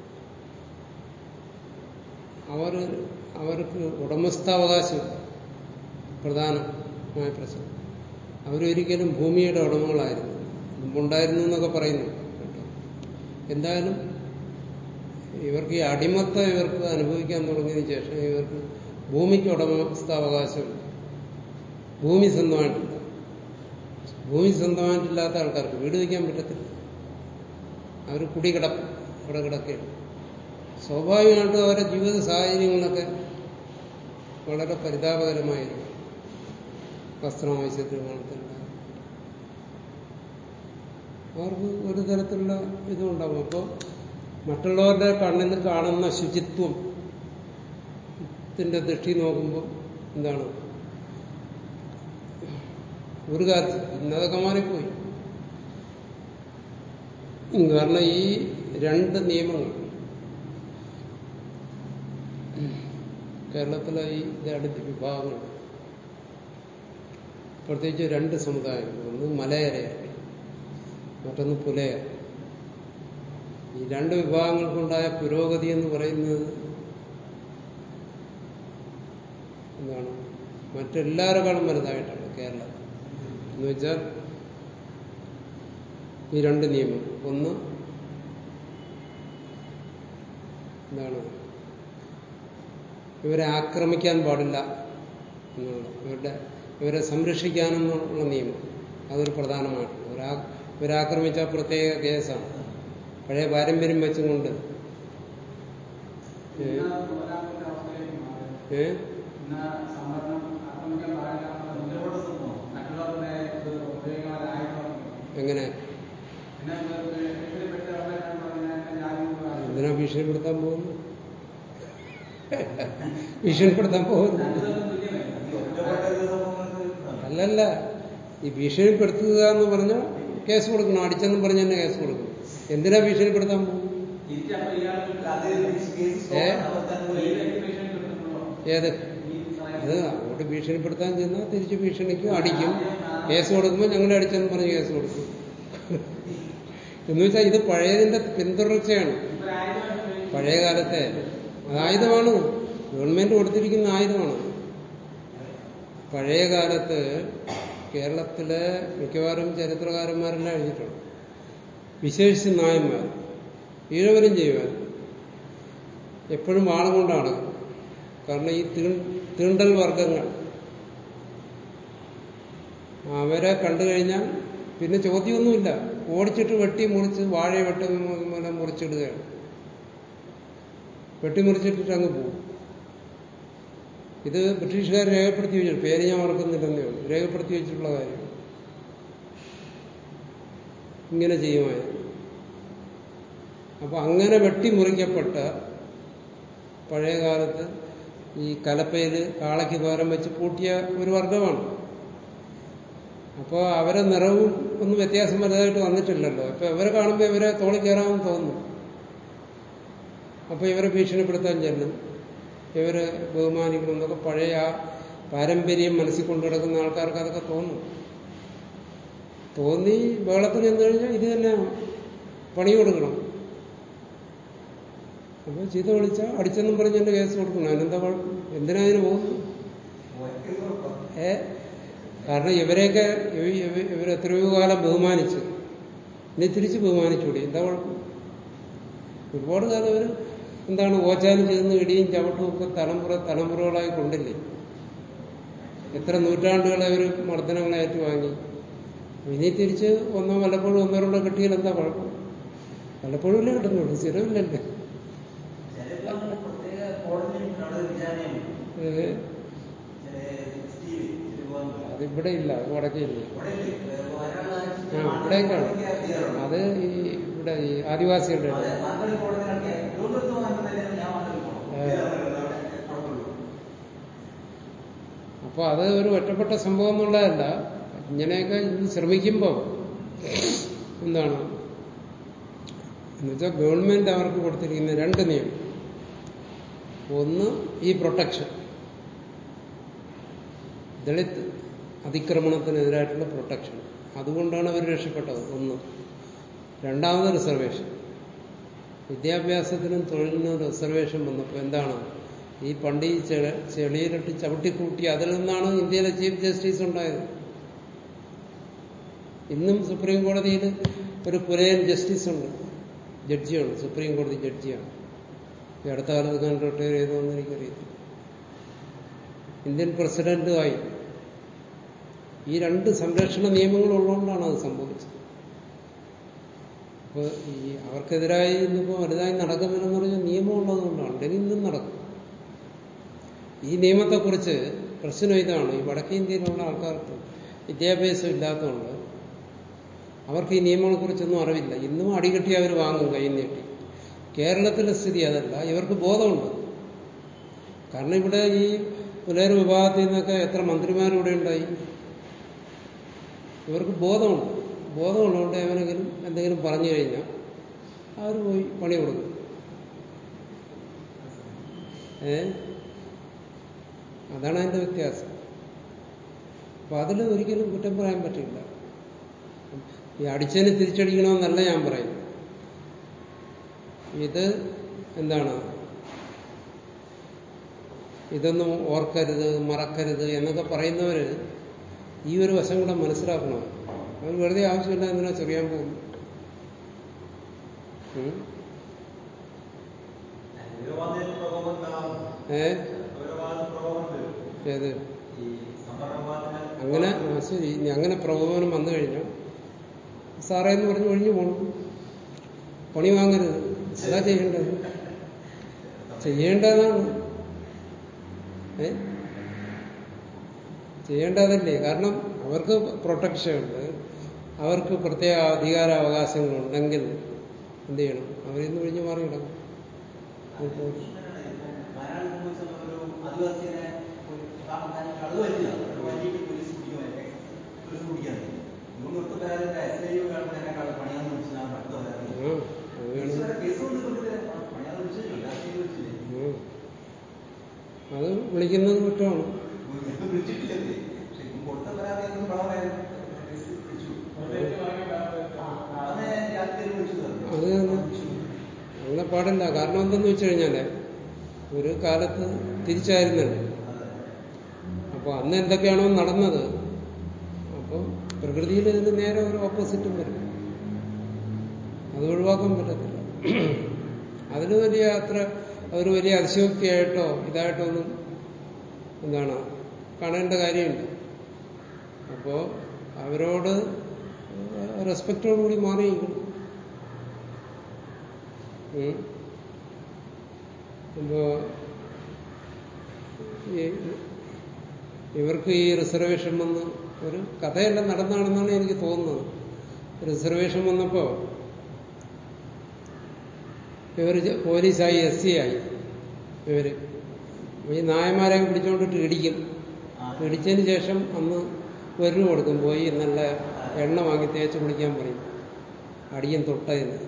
അവർ അവർക്ക് ഉടമസ്ഥാവകാശം പ്രധാനമായ പ്രശ്നം അവരൊരിക്കലും ഭൂമിയുടെ ഉടമകളായിരുന്നു മുമ്പുണ്ടായിരുന്നു എന്നൊക്കെ പറയുന്നു കേട്ടോ. എന്തായാലും ഇവർക്ക് ഈ അടിമത്തം ഇവർക്ക് അനുഭവിക്കാൻ തുടങ്ങിയതിന് ശേഷം ഇവർക്ക് ഭൂമിക്ക് ഉടമസ്ഥാവകാശം ഭൂമി സ്വന്തമായിട്ടില്ല ഭൂമി സ്വന്തമായിട്ടില്ലാത്ത ആൾക്കാർക്ക് വീട് വയ്ക്കാൻ പറ്റത്തില്ല അവർ കുടി കിടക്കും അവിടെ കിടക്കുകയാണ് സ്വാഭാവികമായിട്ടും അവരുടെ ജീവിത സാഹചര്യങ്ങളൊക്കെ വളരെ പരിതാപകരമായിരുന്നു വസ്ത്രമാവശ്യത്തിൽ കാണത്തില്ല അവർക്ക് ഒരു തരത്തിലുള്ള ഇതും ഉണ്ടാവും അപ്പോൾ മറ്റുള്ളവരുടെ കണ്ണിൽ കാണുന്ന ശുചിത്വം ത്തിന്റെ ദൃഷ്ടി നോക്കുമ്പോൾ എന്താണ് ഒരു കാലത്ത് ഇന്നതൊക്കെ മാറിപ്പോയി ഉം, കാരണം ഈ രണ്ട് നിയമങ്ങൾ ഉം, കേരളത്തിലെ ഈ ദളിത് വിഭാഗങ്ങൾ പ്രത്യേകിച്ച് രണ്ട് സമുദായങ്ങൾ ഒന്ന് മലയരയർ മറ്റൊന്ന് പുലയർ ഈ രണ്ട് വിഭാഗങ്ങൾക്കുണ്ടായ പുരോഗതി എന്ന് പറയുന്നത് എന്താണ് മറ്റെല്ലാവരെക്കാളും വലുതായിട്ടാണ് കേരളം എന്ന് വെച്ചാൽ ഈ രണ്ട് നിയമം ഒന്ന് എന്താണ് ഇവരെ ആക്രമിക്കാൻ പാടില്ല എന്നുള്ള ഇവരുടെ ഇവരെ സംരക്ഷിക്കാനെന്നുള്ള നിയമം അതൊരു പ്രധാനമായിട്ടുണ്ട് ഇവരാ ഇവരാക്രമിച്ചാൽ പ്രത്യേക കേസാണ് പഴയ പാരമ്പര്യം വെച്ചുകൊണ്ട് ഏ? ഏ? എങ്ങനെ എന്തിനാ ഭീഷണിപ്പെടുത്താൻ പോകുന്നു ഭീഷണിപ്പെടുത്താൻ പോകുന്നു
ഒറ്റപ്പെട്ട ഒരു സംഭവങ്ങൾക്ക്
അല്ലല്ല ഈ ഭീഷണിപ്പെടുത്തുക എന്ന് പറഞ്ഞാൽ കേസ് കൊടുക്കണം അടിച്ചെന്നും പറഞ്ഞ് തന്നെ കേസ് കൊടുക്കണം എന്തിനാ ഭീഷണിപ്പെടുത്താൻ പോകും
അത് കേസ്
ഏ?
അവർക്ക്
ഏത് അത് അങ്ങോട്ട് ഭീഷണിപ്പെടുത്താൻ ചെന്നാൽ തിരിച്ച് ഭീഷണിക്കും അടിക്കും കേസ് കൊടുക്കുമ്പോൾ ഞങ്ങളെ അടിച്ചെന്ന് പറഞ്ഞ് കേസ് കൊടുക്കും എന്ന് വെച്ചാൽ ഇത് പഴയതിന്റെ പിന്തുടർച്ചയാണ് പഴയ കാലത്തെ അത് ആയുധമാണ് ഗവൺമെന്റ് കൊടുത്തിരിക്കുന്ന ആയുധമാണ് പഴയ കാലത്ത് കേരളത്തിലെ മിക്കവാറും ചരിത്രകാരന്മാരെല്ലാം എഴുതിയിട്ടുണ്ട് വിശേഷിച്ച് നായന്മാർ ഈഴവരും ചെയ്യുമായിരുന്നു എപ്പോഴും വാളും കൊണ്ടാണ് കാരണം ഈ തീ തീണ്ടൽ വർഗങ്ങൾ അവരെ കണ്ടു കഴിഞ്ഞാൽ പിന്നെ ചോദ്യമൊന്നുമില്ല ഓടിച്ചിട്ട് വെട്ടി മുറിച്ച് വാഴ വെട്ടി മൂലം മുറിച്ചിടുകയാണ് വെട്ടിമുറിച്ചിട്ടിട്ട് അങ്ങ് പോകും ഇത് ബ്രിട്ടീഷുകാർ രേഖപ്പെടുത്തി വെച്ചു പേര് ഞാൻ ഓർക്കുന്നില്ലെന്നേ ഉള്ളൂ രേഖപ്പെടുത്തി വെച്ചിട്ടുള്ള കാര്യം ഇങ്ങനെ ചെയ്യുമായിരുന്നു അപ്പൊ അങ്ങനെ വെട്ടിമുറിക്കപ്പെട്ട പഴയ കാലത്ത് ഈ കലപ്പയിൽ കാളയ്ക്ക് പകരം വെച്ച് പൂട്ടിയ ഒരു വർഗമാണ് അപ്പോൾ അവരെ നിറവും ഒന്നും വ്യത്യാസം വലുതായിട്ട് വന്നിട്ടില്ലല്ലോ ഇപ്പൊ ഇവരെ കാണുമ്പോൾ ഇവരെ തോളി കയറാമെന്ന് തോന്നുന്നു അപ്പൊ ഇവരെ ഭീഷണിപ്പെടുത്താൻ ചെല്ലും ഇവരെ ബഹുമാനിക്കണം എന്നൊക്കെ പഴയ ആ പാരമ്പര്യം മനസ്സിൽ കൊണ്ടു കിടക്കുന്ന ആൾക്കാർക്ക് അതൊക്കെ തോന്നും തോന്നി ബഹളത്തിന് ചെന്ന് കഴിഞ്ഞാൽ ഇത് തന്നെ പണി കൊടുക്കണം അപ്പൊ ചീത്ത വിളിച്ചാൽ അടിച്ചെന്നും പറഞ്ഞ് എന്റെ കേസ് കൊടുക്കണം അതിനെന്താ കുഴപ്പം എന്തിനാ അതിന് പോകുന്നു ഏ കാരണം ഇവരെയൊക്കെ ഇവ- ഇവ- ഇവരെത്രയോ കാലം ബഹുമാനിച്ച് ഇനി തിരിച്ച് ബഹുമാനിച്ചുകൂടി എന്താ കുഴപ്പം ഒരുപാട് കാലം ഇവർ എന്താണ് ഓച്ചാനും ചേർന്ന് ഇടിയും ചവിട്ടും ഒക്കെ തലമുറ തലമുറകളായി കൊണ്ടില്ലേ എത്ര നൂറ്റാണ്ടുകളെ ഒരു മർദ്ദനങ്ങളെ ഏറ്റുവാങ്ങി ഇനി തിരിച്ച് ഒന്നോ വല്ലപ്പോഴും ഒന്നോ രണ്ടോ കിട്ടിയാൽ എന്താ കുഴപ്പം വല്ലപ്പോഴും ഇല്ലേ കിട്ടുന്നുള്ളൂ സ്ഥിരമില്ലല്ലേ
ചിലപ്പോൾ പ്രത്യേക കോടതിയിൽ അവിടെ വിചാരണയുണ്ട്
ഏ,
ചില സ്റ്റീല് തിരുവനന്തപുരം
അതിവിടെ ഇല്ല അത് വടക്കേയില്ല
അവിടെ ഇല്ലേ? വയനാട്
ആ ഇവിടേക്കാണ്
ചെയ്യാറുണ്ട്.
അത് ഈ ഇവിടെ ഈ ആദിവാസികളുടെ
അതെ,
ഇടയിൽ.
മാനന്തവാടി കോടതിയിലൊക്കെ തിരുവനന്തപുരത്ത് വാങ്ങുന്നതല്ലേ ഞാൻ മാനന്തവാടി പോകണം.
ഏ.
അവിടെ കുഴപ്പമില്ല.
അപ്പൊ അത് ഒരു ഒറ്റപ്പെട്ട സംഭവം എന്നുള്ളതല്ല ഇങ്ങനെയൊക്കെ ഇന്ന് ശ്രമിക്കുമ്പോൾ എന്താണ് എന്നുവെച്ചാൽ ഗവൺമെന്റ് അവർക്ക് കൊടുത്തിരിക്കുന്ന രണ്ട് നിയമം ഒന്ന് ഈ പ്രൊട്ടക്ഷൻ ദളിത് അതിക്രമണത്തിനെതിരായിട്ടുള്ള പ്രൊട്ടക്ഷൻ അതുകൊണ്ടാണ് അവർ രക്ഷപ്പെട്ടത് ഒന്ന് രണ്ടാമത് റിസർവേഷൻ വിദ്യാഭ്യാസത്തിനും തൊഴിലിനും റിസർവേഷൻ വന്നപ്പോൾ എന്താണ് ഈ പണ്ട് ഈ ചെള- ചെളിയിലിട്ട് ചവിട്ടിക്കൂട്ടി അതിൽ നിന്നാണ് ഇന്ത്യയിലെ ചീഫ് ജസ്റ്റിസ് ഉണ്ടായത് ഇന്നും സുപ്രീം കോടതിയിൽ ഒരു പുലയൻ ജസ്റ്റിസ് ഉണ്ട് ജഡ്ജിയാണ് സുപ്രീം കോടതി ജഡ്ജിയാണ് ഈ അടുത്ത കാലത്ത് ഞാൻ റിട്ടയർ ചെയ്തോന്ന് എനിക്കറിയില്ല ഇന്ത്യൻ പ്രസിഡന്റുമായി ഈ രണ്ട് സംരക്ഷണ നിയമങ്ങൾ ഉള്ളതുകൊണ്ടാണ് അത് സംഭവിച്ചത് അപ്പൊ ഈ അവർക്കെതിരായി ഇന്നിപ്പോ വലുതായി നടക്കുന്നില്ലെന്ന് പറഞ്ഞാൽ നിയമം ഉള്ളതുകൊണ്ടാണ് അല്ലെങ്കിൽ ഇന്നും നടക്കും ഈ നിയമത്തെക്കുറിച്ച് പ്രശ്നം ഇതാണ് ഈ വടക്കേ ഇന്ത്യയിലുള്ള ആൾക്കാർക്ക് വിദ്യാഭ്യാസം ഇല്ലാത്തതുകൊണ്ട് അവർക്ക് ഈ നിയമങ്ങളെക്കുറിച്ചൊന്നും അറിവില്ല ഇന്നും അടികെട്ടി അവർ വാങ്ങും കൈ നീട്ടി കേരളത്തിലെ സ്ഥിതി അതല്ല ഇവർക്ക് ബോധമുണ്ട് കാരണം ഇവിടെ ഈ പുലർ വിഭാഗത്തിൽ നിന്നൊക്കെ എത്ര മന്ത്രിമാരിവിടെ ഉണ്ടായി ഇവർക്ക് ബോധമുണ്ട് ബോധമുള്ളതുകൊണ്ട് എവനെങ്കിലും എന്തെങ്കിലും പറഞ്ഞു കഴിഞ്ഞാൽ അവർ പോയി പണി കൊടുക്കും ഏ അതാണ് അതിന്റെ വ്യത്യാസം അപ്പൊ അതിൽ ഒരിക്കലും കുറ്റം പറയാൻ പറ്റില്ല ഈ അടിച്ചതിന് തിരിച്ചടിക്കണമെന്നല്ല ഞാൻ പറയുന്നത് ഇത് എന്താണ് ഇതൊന്നും ഓർക്കരുത് മറക്കരുത് എന്നൊക്കെ പറയുന്നവര് ഈ ഒരു വശം കൂടെ മനസ്സിലാക്കണം അവർ വെറുതെ ആവശ്യമില്ല എന്തിനാ ചെറിയാൻ പോകുന്നു ഉം?
തീവ്രവാദികൾ പ്രകോപനം ഉണ്ടാവാം.
ഏ
തീവ്രവാദ പ്രകോപനം വരും.
ഏത്
ഈ സംവരണവാദത്തിന്
അങ്ങനെ ആ ശരി ഇനി അങ്ങനെ പ്രകോപനം വന്നു കഴിഞ്ഞാൽ സാറേ എന്ന് പറഞ്ഞ് ഒഴിഞ്ഞു പോകണം പണി വാങ്ങരുത് അതാ ചെയ്യേണ്ടത് ചെയ്യേണ്ടതാണ് ഏ ചെയ്യേണ്ടതല്ലേ കാരണം അവർക്ക് പ്രൊട്ടക്ഷൻ ഉണ്ട് അവർക്ക് പ്രത്യേക അധികാരാവകാശങ്ങളുണ്ടെങ്കിൽ എന്ത് ചെയ്യണം അവരിന്ന് ഒഴിഞ്ഞു മാറിയിടണം
വയനാട് സംഭവിച്ച ഒരു ആദിവാസിനെ ഒരു കാ- കടുവ വലിയ ഒരു വലിയിട്ട് പോലീസ് പിടിക്കുവാൻ പോലീസ് പിടിക്കാൻ ഇതുകൊണ്ട് ഒട്ടും പരാതിയില്ല എസ് ഐ ഗവൺമെന്റ് എന്നെ കള പണിയാന്ന് വിളിച്ചതാണ് അടുത്ത പരാതി
ആ അത് വേണം
പോലീസുകാരെ കേസ് കൊണ്ട് കൊടുത്തിട്ട് പണിയാന്ന് വിളിച്ചില്ല എസ് ഐ വിളിച്ചില്ലേ
ഉം. അത് വിളിക്കുന്നത് കുറ്റമാണ്
ഞാൻ വിളിച്ചിട്ടില്ലേ പക്ഷെ ഇപ്പം കൊടുത്ത പരാതി എന്ന് വളരെ കേസ് വിളിച്ചു ആ, അവനെ രാത്രി വിളിച്ചു തന്നു
അത് തന്നെ. അങ്ങനെ പാടില്ല കാരണം എന്തെന്ന് വെച്ച് കഴിഞ്ഞാല് ഒരു കാലത്ത് തിരിച്ചായിരുന്നല്ലോ
അതെ
അപ്പൊ അന്ന് എന്തൊക്കെയാണോ നടന്നത് അപ്പോൾ പ്രകൃതിയിൽ ഇതിന് നേരെ ഒരു ഓപ്പോസിറ്റും വരും അത് ഒഴിവാക്കാൻ പറ്റത്തില്ല അതിന് വലിയ അത്ര ഒരു വലിയ അതിശയോക്തിയായിട്ടോ ഇതായിട്ടോ ഒന്നും എന്താണ് കാണേണ്ട കാര്യമില്ല അപ്പോ അവരോട് റെസ്പെക്റ്റോടുകൂടി മാറിയിരിക്കണം ഉം. അപ്പോ ഈ ഇവർക്ക് ഈ റിസർവേഷൻ വന്ന് ഒരു കഥയെല്ലാം നടന്നാണെന്നാണ് എനിക്ക് തോന്നുന്നത് റിസർവേഷൻ വന്നപ്പോ ഇവർ പോലീസായി എസ് സി ആയി ഇവര് ഈ നായന്മാരെ പിടിച്ചുകൊണ്ടിട്ട് ഇടിക്കും
ആ.
ഇടിച്ചതിന് ശേഷം അന്ന് വരു കൊടുക്കും പോയി നല്ല എണ്ണ വാങ്ങി തേച്ച് കുളിക്കാൻ പറയും അടിയൻ തൊട്ടതിന്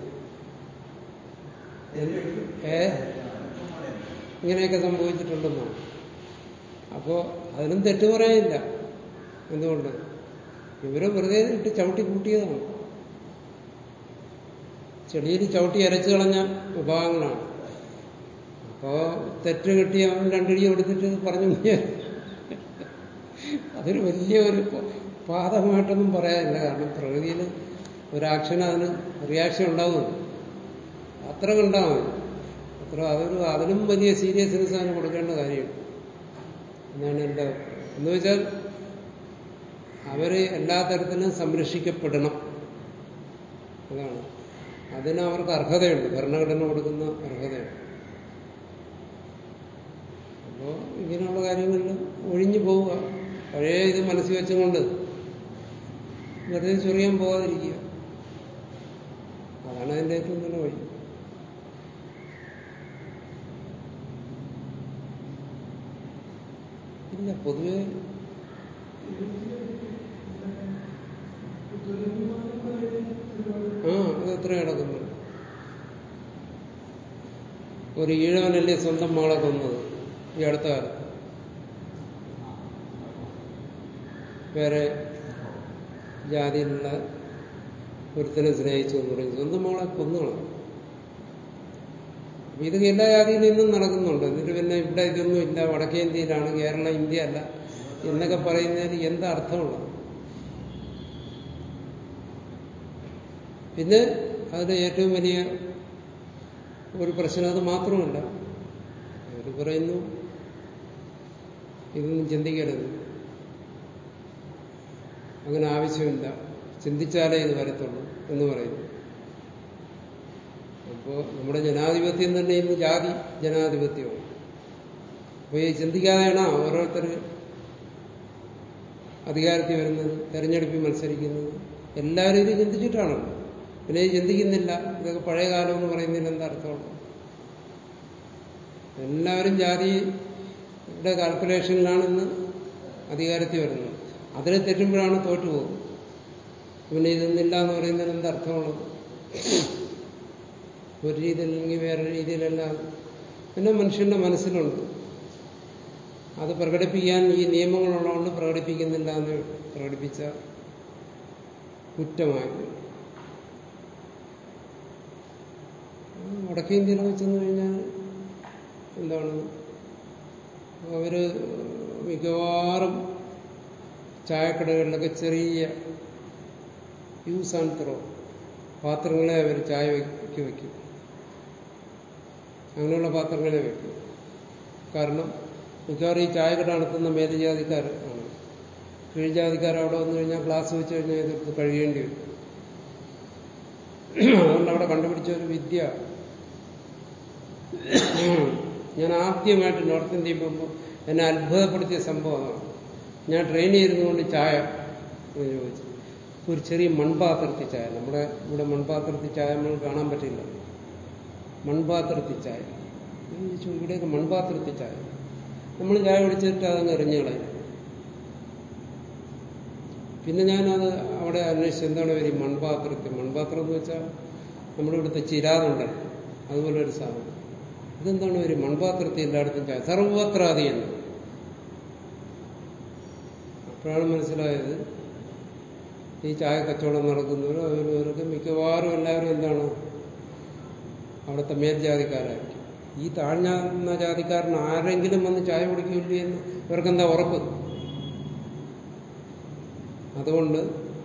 ഏ ഇങ്ങനെയൊക്കെ സംഭവിച്ചിട്ടുണ്ടെന്നാണ് അപ്പോ അതിനും തെറ്റു പറയാനില്ല എന്തുകൊണ്ട് ഇവര് വെറുതെ ഇട്ട് ചവിട്ടി കൂട്ടിയതാണ് ചെളിയിൽ ചവിട്ടി അരച്ചു കളഞ്ഞ വിഭാഗങ്ങളാണ് അപ്പോ തെറ്റ് കിട്ടിയ അവൻ രണ്ടിടി കൊടുത്തിട്ട് പറഞ്ഞു കഴിഞ്ഞാൽ അതൊരു വലിയ ഒരു പാദമായിട്ടൊന്നും പറയാനില്ല കാരണം പ്രകൃതിയിൽ ഒരു ആക്ഷൻ അതിന് റിയാക്ഷൻ ഉണ്ടാവുന്നുണ്ട് അത്ര കണ്ടാൽ മതി അത്ര അതൊരു അതിനും വലിയ സീരിയസ്നെസ് അതിന് കൊടുക്കേണ്ട കാര്യമുണ്ട് എന്നാണ് എൻ്റെ അഭിപ്രായം എന്ന് വെച്ചാൽ അവര് എല്ലാ തരത്തിലും സംരക്ഷിക്കപ്പെടണം അതാണ് അതിന് അവർക്ക് അർഹതയുണ്ട് ഭരണഘടന കൊടുക്കുന്ന അർഹതയുണ്ട് അപ്പോൾ ഇങ്ങനെയുള്ള കാര്യങ്ങളിൽ ഒഴിഞ്ഞു പോവുക പഴയ ഇത് മനസ്സിൽ വെച്ചുകൊണ്ട് വെറുതെ ചൊറിയാൻ പോകാതിരിക്കുക അതാണ് അതിൻ്റെ ഏറ്റവും നല്ല വഴി ഇല്ല പൊതുവെ ആ അത് എത്ര കിടക്കുന്നു ഒരു ഈഴവനല്ലേ സ്വന്തം മകളെ കൊന്നത് ഈ അടുത്ത കാലത്ത് വേറെ ജാതിയിലുള്ള ഒരുത്തനെ സ്നേഹിച്ചു എന്ന് പറയും സ്വന്തം മകളെ കൊന്നുകളാം അപ്പൊ ഇത് എല്ലാ ജാതിയിൽ നിന്നും നടക്കുന്നുണ്ട് എന്നിട്ട് പിന്നെ ഇവിടെ ഇതൊന്നും ഇല്ല വടക്കേ ഇന്ത്യയിലാണ് കേരളം ഇന്ത്യ അല്ല എന്നൊക്കെ പറയുന്നതിന് എന്താ അർത്ഥമുള്ളത് പിന്നെ അതിന് ഏറ്റവും വലിയ ഒരു പ്രശ്നം അത് മാത്രമല്ല അവർ പറയുന്നു ഇതൊന്നും ചിന്തിക്കരുത് അങ്ങനെ ആവശ്യമില്ല ചിന്തിച്ചാലേ ഇത് വരത്തുള്ളൂ എന്ന് പറയുന്നു അപ്പോൾ നമ്മുടെ ജനാധിപത്യം തന്നെ ഇന്ന് ജാതി ജനാധിപത്യമാണ് അപ്പോൾ ഈ ചിന്തിക്കാതെയാണ് ഓരോരുത്തർ അധികാരത്തിൽ വരുന്നത് തെരഞ്ഞെടുപ്പിൽ മത്സരിക്കുന്നത് എല്ലാവരും ഇത് ചിന്തിച്ചിട്ടാണല്ലോ പിന്നെ ഇത് ചിന്തിക്കുന്നില്ല ഇതൊക്കെ പഴയ കാലം എന്ന് പറയുന്നതിന് എന്താ അർത്ഥമുള്ളത് എല്ലാവരും ജാതിയുടെ കാൽക്കുലേഷനിലാണ് ഇന്ന് അധികാരത്തിൽ വരുന്നത് അതിൽ തെറ്റുമ്പോഴാണ് തോറ്റുപോകുന്നത് പിന്നെ ഇതൊന്നില്ല എന്ന് പറയുന്നതിന് എന്താ അർത്ഥമുള്ളത് ഒരു രീതിയിലല്ലെങ്കിൽ വേറെ രീതിയിലെല്ലാം പിന്നെ മനുഷ്യന്റെ മനസ്സിലുണ്ട് അത് പ്രകടിപ്പിക്കാൻ ഈ നിയമങ്ങളുള്ളതുകൊണ്ട് പ്രകടിപ്പിക്കുന്നില്ല എന്ന് പ്രകടിപ്പിച്ച കുറ്റമായി വടക്കേ ഇന്ത്യയിലൊക്കെ ചെന്ന് കഴിഞ്ഞാൽ എന്താണ് അവര് മിക്കവാറും ചായക്കടകളിലൊക്കെ ചെറിയ യൂസ് ആൻഡ് ത്രോ പാത്രങ്ങളെ അവർ ചായ വയ്ക്ക് വയ്ക്കും അങ്ങനെയുള്ള പാത്രങ്ങളെ വയ്ക്കും കാരണം മിക്കവാറും ഈ ചായക്കട നടത്തുന്ന മേലുജാതിക്കാർ ആണ് കീഴ്ജാതിക്കാർ അവിടെ വന്നു കഴിഞ്ഞാൽ ഗ്ലാസ് വെച്ച് കഴിഞ്ഞാൽ ഇതെടുത്ത് കഴുകേണ്ടി വരും അതുകൊണ്ട് അവിടെ കണ്ടുപിടിച്ച ഒരു വിദ്യ ഞാൻ ആദ്യമായിട്ട് നോർത്ത് ഇന്ത്യയിൽ പോകുമ്പോൾ എന്നെ അത്ഭുതപ്പെടുത്തിയ സംഭവം അതാണ് ഞാൻ ട്രെയിൻ ചെയ്തിരുന്നുകൊണ്ട് ചായ എന്ന് ചോദിച്ചു ഒരു ചെറിയ മൺപാത്രത്തിൽ ചായ നമ്മുടെ ഇവിടെ മൺപാത്രത്തിൽ ചായ നമ്മൾ കാണാൻ പറ്റില്ല മൺപാത്രത്തിൽ ചായ ഞാൻ ചോദിച്ചു ഇവിടെയൊക്കെ മൺപാത്രത്തിൽ ചായ നമ്മൾ ചായ കുടിച്ചിട്ട് അതങ്ങ് എറിഞ്ഞു കളയും പിന്നെ ഞാനത് അവിടെ അന്വേഷിച്ചു എന്താണ് ഒരു മൺപാത്രത്തിൽ മൺപാത്രം എന്ന് വെച്ചാൽ നമ്മുടെ ഇവിടുത്തെ ചിരാതുണ്ടല്ലോ അതുപോലെ ഒരു സാധനം ഇതെന്താണ് ഒരു മൺപാത്രത്തിൽ എല്ലായിടത്തും ചായ സർവത്രാദിയാണ് അപ്പോഴാണ് മനസ്സിലായത് ഈ ചായ കച്ചവടം നടക്കുന്നവരും അവരവരൊക്കെ മിക്കവാറും എല്ലാവരും എന്താണ് അവിടുത്തെ മേൽജാതിക്കാരായിരിക്കും ഈ താഴ്ന്ന ജാതിക്കാരൻ ആരെങ്കിലും വന്ന് ചായ കുടിക്കില്ലേ എന്ന് ഇവർക്കെന്താ ഉറപ്പ് അതുകൊണ്ട്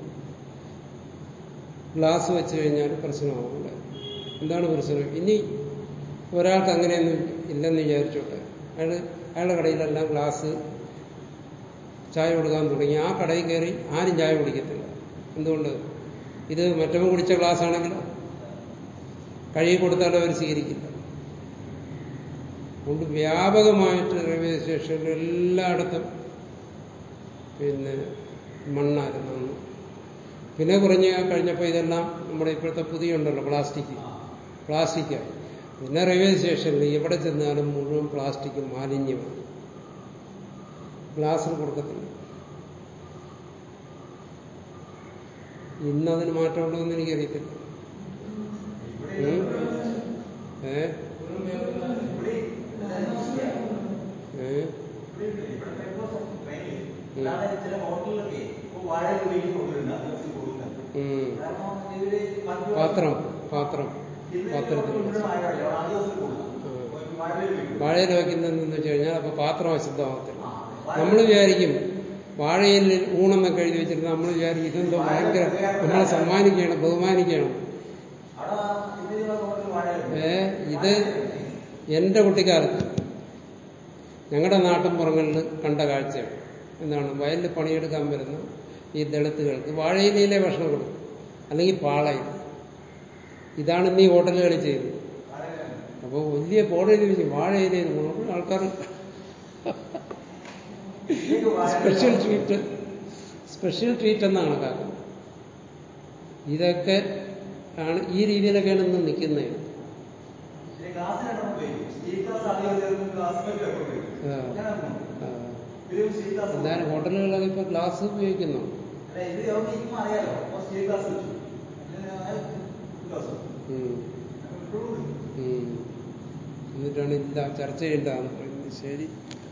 ഗ്ലാസ് വെച്ച് കഴിഞ്ഞാൽ പ്രശ്നമാവില്ല എന്താണ് പ്രശ്നം ഇനി ഒരാൾക്ക് അങ്ങനെയൊന്നും ഇല്ലെന്ന് വിചാരിച്ചോട്ടെ അയാൾ അയാളുടെ കടയിലെല്ലാം ഗ്ലാസ് ചായ കൊടുക്കാൻ തുടങ്ങി ആ കടയിൽ കയറി ആരും ചായ കുടിക്കത്തില്ല എന്തുകൊണ്ട് ഇത് മറ്റവൻ കുടിച്ച ഗ്ലാസ് ആണെങ്കിലോ കഴുകി കൊടുത്താലും അവർ സ്വീകരിക്കില്ല അതുകൊണ്ട് വ്യാപകമായിട്ട് റെയിൽവേ സ്റ്റേഷനിൽ എല്ലായിടത്തും പിന്നെ മണ്ണായിരുന്നു അന്ന് പിന്നെ കുറഞ്ഞ് കഴിഞ്ഞപ്പോൾ ഇതെല്ലാം നമ്മുടെ ഇപ്പോഴത്തെ പുതിയ ഉണ്ടല്ലോ പ്ലാസ്റ്റിക് പ്ലാസ്റ്റിക്കായി പിന്നെ റെയിൽവേ സ്റ്റേഷനിൽ എവിടെ ചെന്നാലും മുഴുവൻ പ്ലാസ്റ്റിക് മാലിന്യമാണ് ഗ്ലാസ്സിൽ കൊടുക്കത്തില്ല ഇന്നതിന് മാറ്റമുണ്ടോ എന്ന് എനിക്കറിയത്തില്ല ഉം? ഏ
ഇവിടെ എന്തായാലും ചെയ്യാം.
ഏ
ഇവിടെ പേപ്പേഴ്സ് ട്രെയിനിൽ അല്ലാതെ ചില ഹോട്ടലിലൊക്കെ ഇപ്പോൾ വാഴ ഉപയോഗിച്ച് കൊടുക്കുന്നുണ്ട് അത് കൊടുക്കുന്നത്
ഉം.
കാരണം ഇവര് മറ്റു
പാത്രം പാത്രം
ഇന്ന്
പാത്രത്തിൽ
മുഴുവൻ
വെച്ച്.
വാഴ അവിടെ ആദിവാസികൾ കൊടുക്കാം
ഉം.
വാഴയിൽ വെക്കും
വാഴയിൽ വയ്ക്കുന്നതെന്ന് വെച്ച് കഴിഞ്ഞാൽ അപ്പൊ പാത്രം അശുദ്ധമാകത്തില്ല
ആ, വാഴ-
നമ്മൾ വിചാരിക്കും വാഴയിൽ ഊണെന്നൊക്കെ എഴുതി വെച്ചിരുന്ന നമ്മൾ വിചാരിക്കും ഇതെന്തോ ഭയങ്കര നമ്മളെ സമ്മാനിക്കുകയാണ് ബഹുമാനിക്കുകയാണ്
അവിടെ ഇന്നലെ ഹോട്ടലിൽ വാഴയിൽ
ഏ ഇത് എന്റെ കുട്ടിക്കാലത്ത് ഞങ്ങളുടെ നാട്ടിൻപുറങ്ങളിൽ കണ്ട കാഴ്ചയാണ് എന്താണ് വയലിൽ പണിയെടുക്കാൻ വരുന്ന ഈ ദളിത്തുകൾക്ക് വാഴയിലയിലെ ഭക്ഷണം കൊടുക്കും അല്ലെങ്കിൽ പാളയിൽ ഇതാണ് ഇന്ന് ഈ ഹോട്ടലുകളിൽ ചെയ്യുന്നത് അപ്പോൾ വലിയ ബോർഡിൽ വാഴയിലയിൽ ഗുണം ആൾക്കാർ സ്പെഷ്യൽ ട്രീറ്റ് സ്പെഷ്യൽ ട്രീറ്റ് എന്നാണ് കണക്കാക്കുന്നത് ഇതൊക്കെ ആണ് ഈ രീതിയിലൊക്കെയാണ് ഇന്ന് നിൽക്കുന്നത്
ഗ്ലാസ് രണ്ടെണ്ണം ഉപയോഗിക്കും സ്റ്റീൽ ഗ്ലാസ് ആദിവാസികൾക്ക് ഗ്ലാസ് മറ്റു എപ്പോൾ ഉപയോഗിക്കും
ആ.
അങ്ങനെ ആക്കുന്നു.
ആ,
ഇവരും സ്റ്റീൽ ഗ്ലാസ്
എന്തായാലും ഹോട്ടലുകളൊക്കെ ഇപ്പൊ ഗ്ലാസ് ഉപയോഗിക്കുന്നു
അല്ല ഇത് അവർക്ക് ഇരിക്കുമ്പോൾ അറിയാലോ അപ്പോൾ സ്റ്റീൽ ഗ്ലാസ് വെച്ചു അങ്ങനെ ആ ഗ്ലാസ് വെച്ചു.
ഉം,
ഇപ്പോഴും ഉണ്ട്.
ഉം. എന്നിട്ടാണ് ഇല്ല ചർച്ച ചെയ്യേണ്ടതെന്ന് പറയുന്നത് ശരി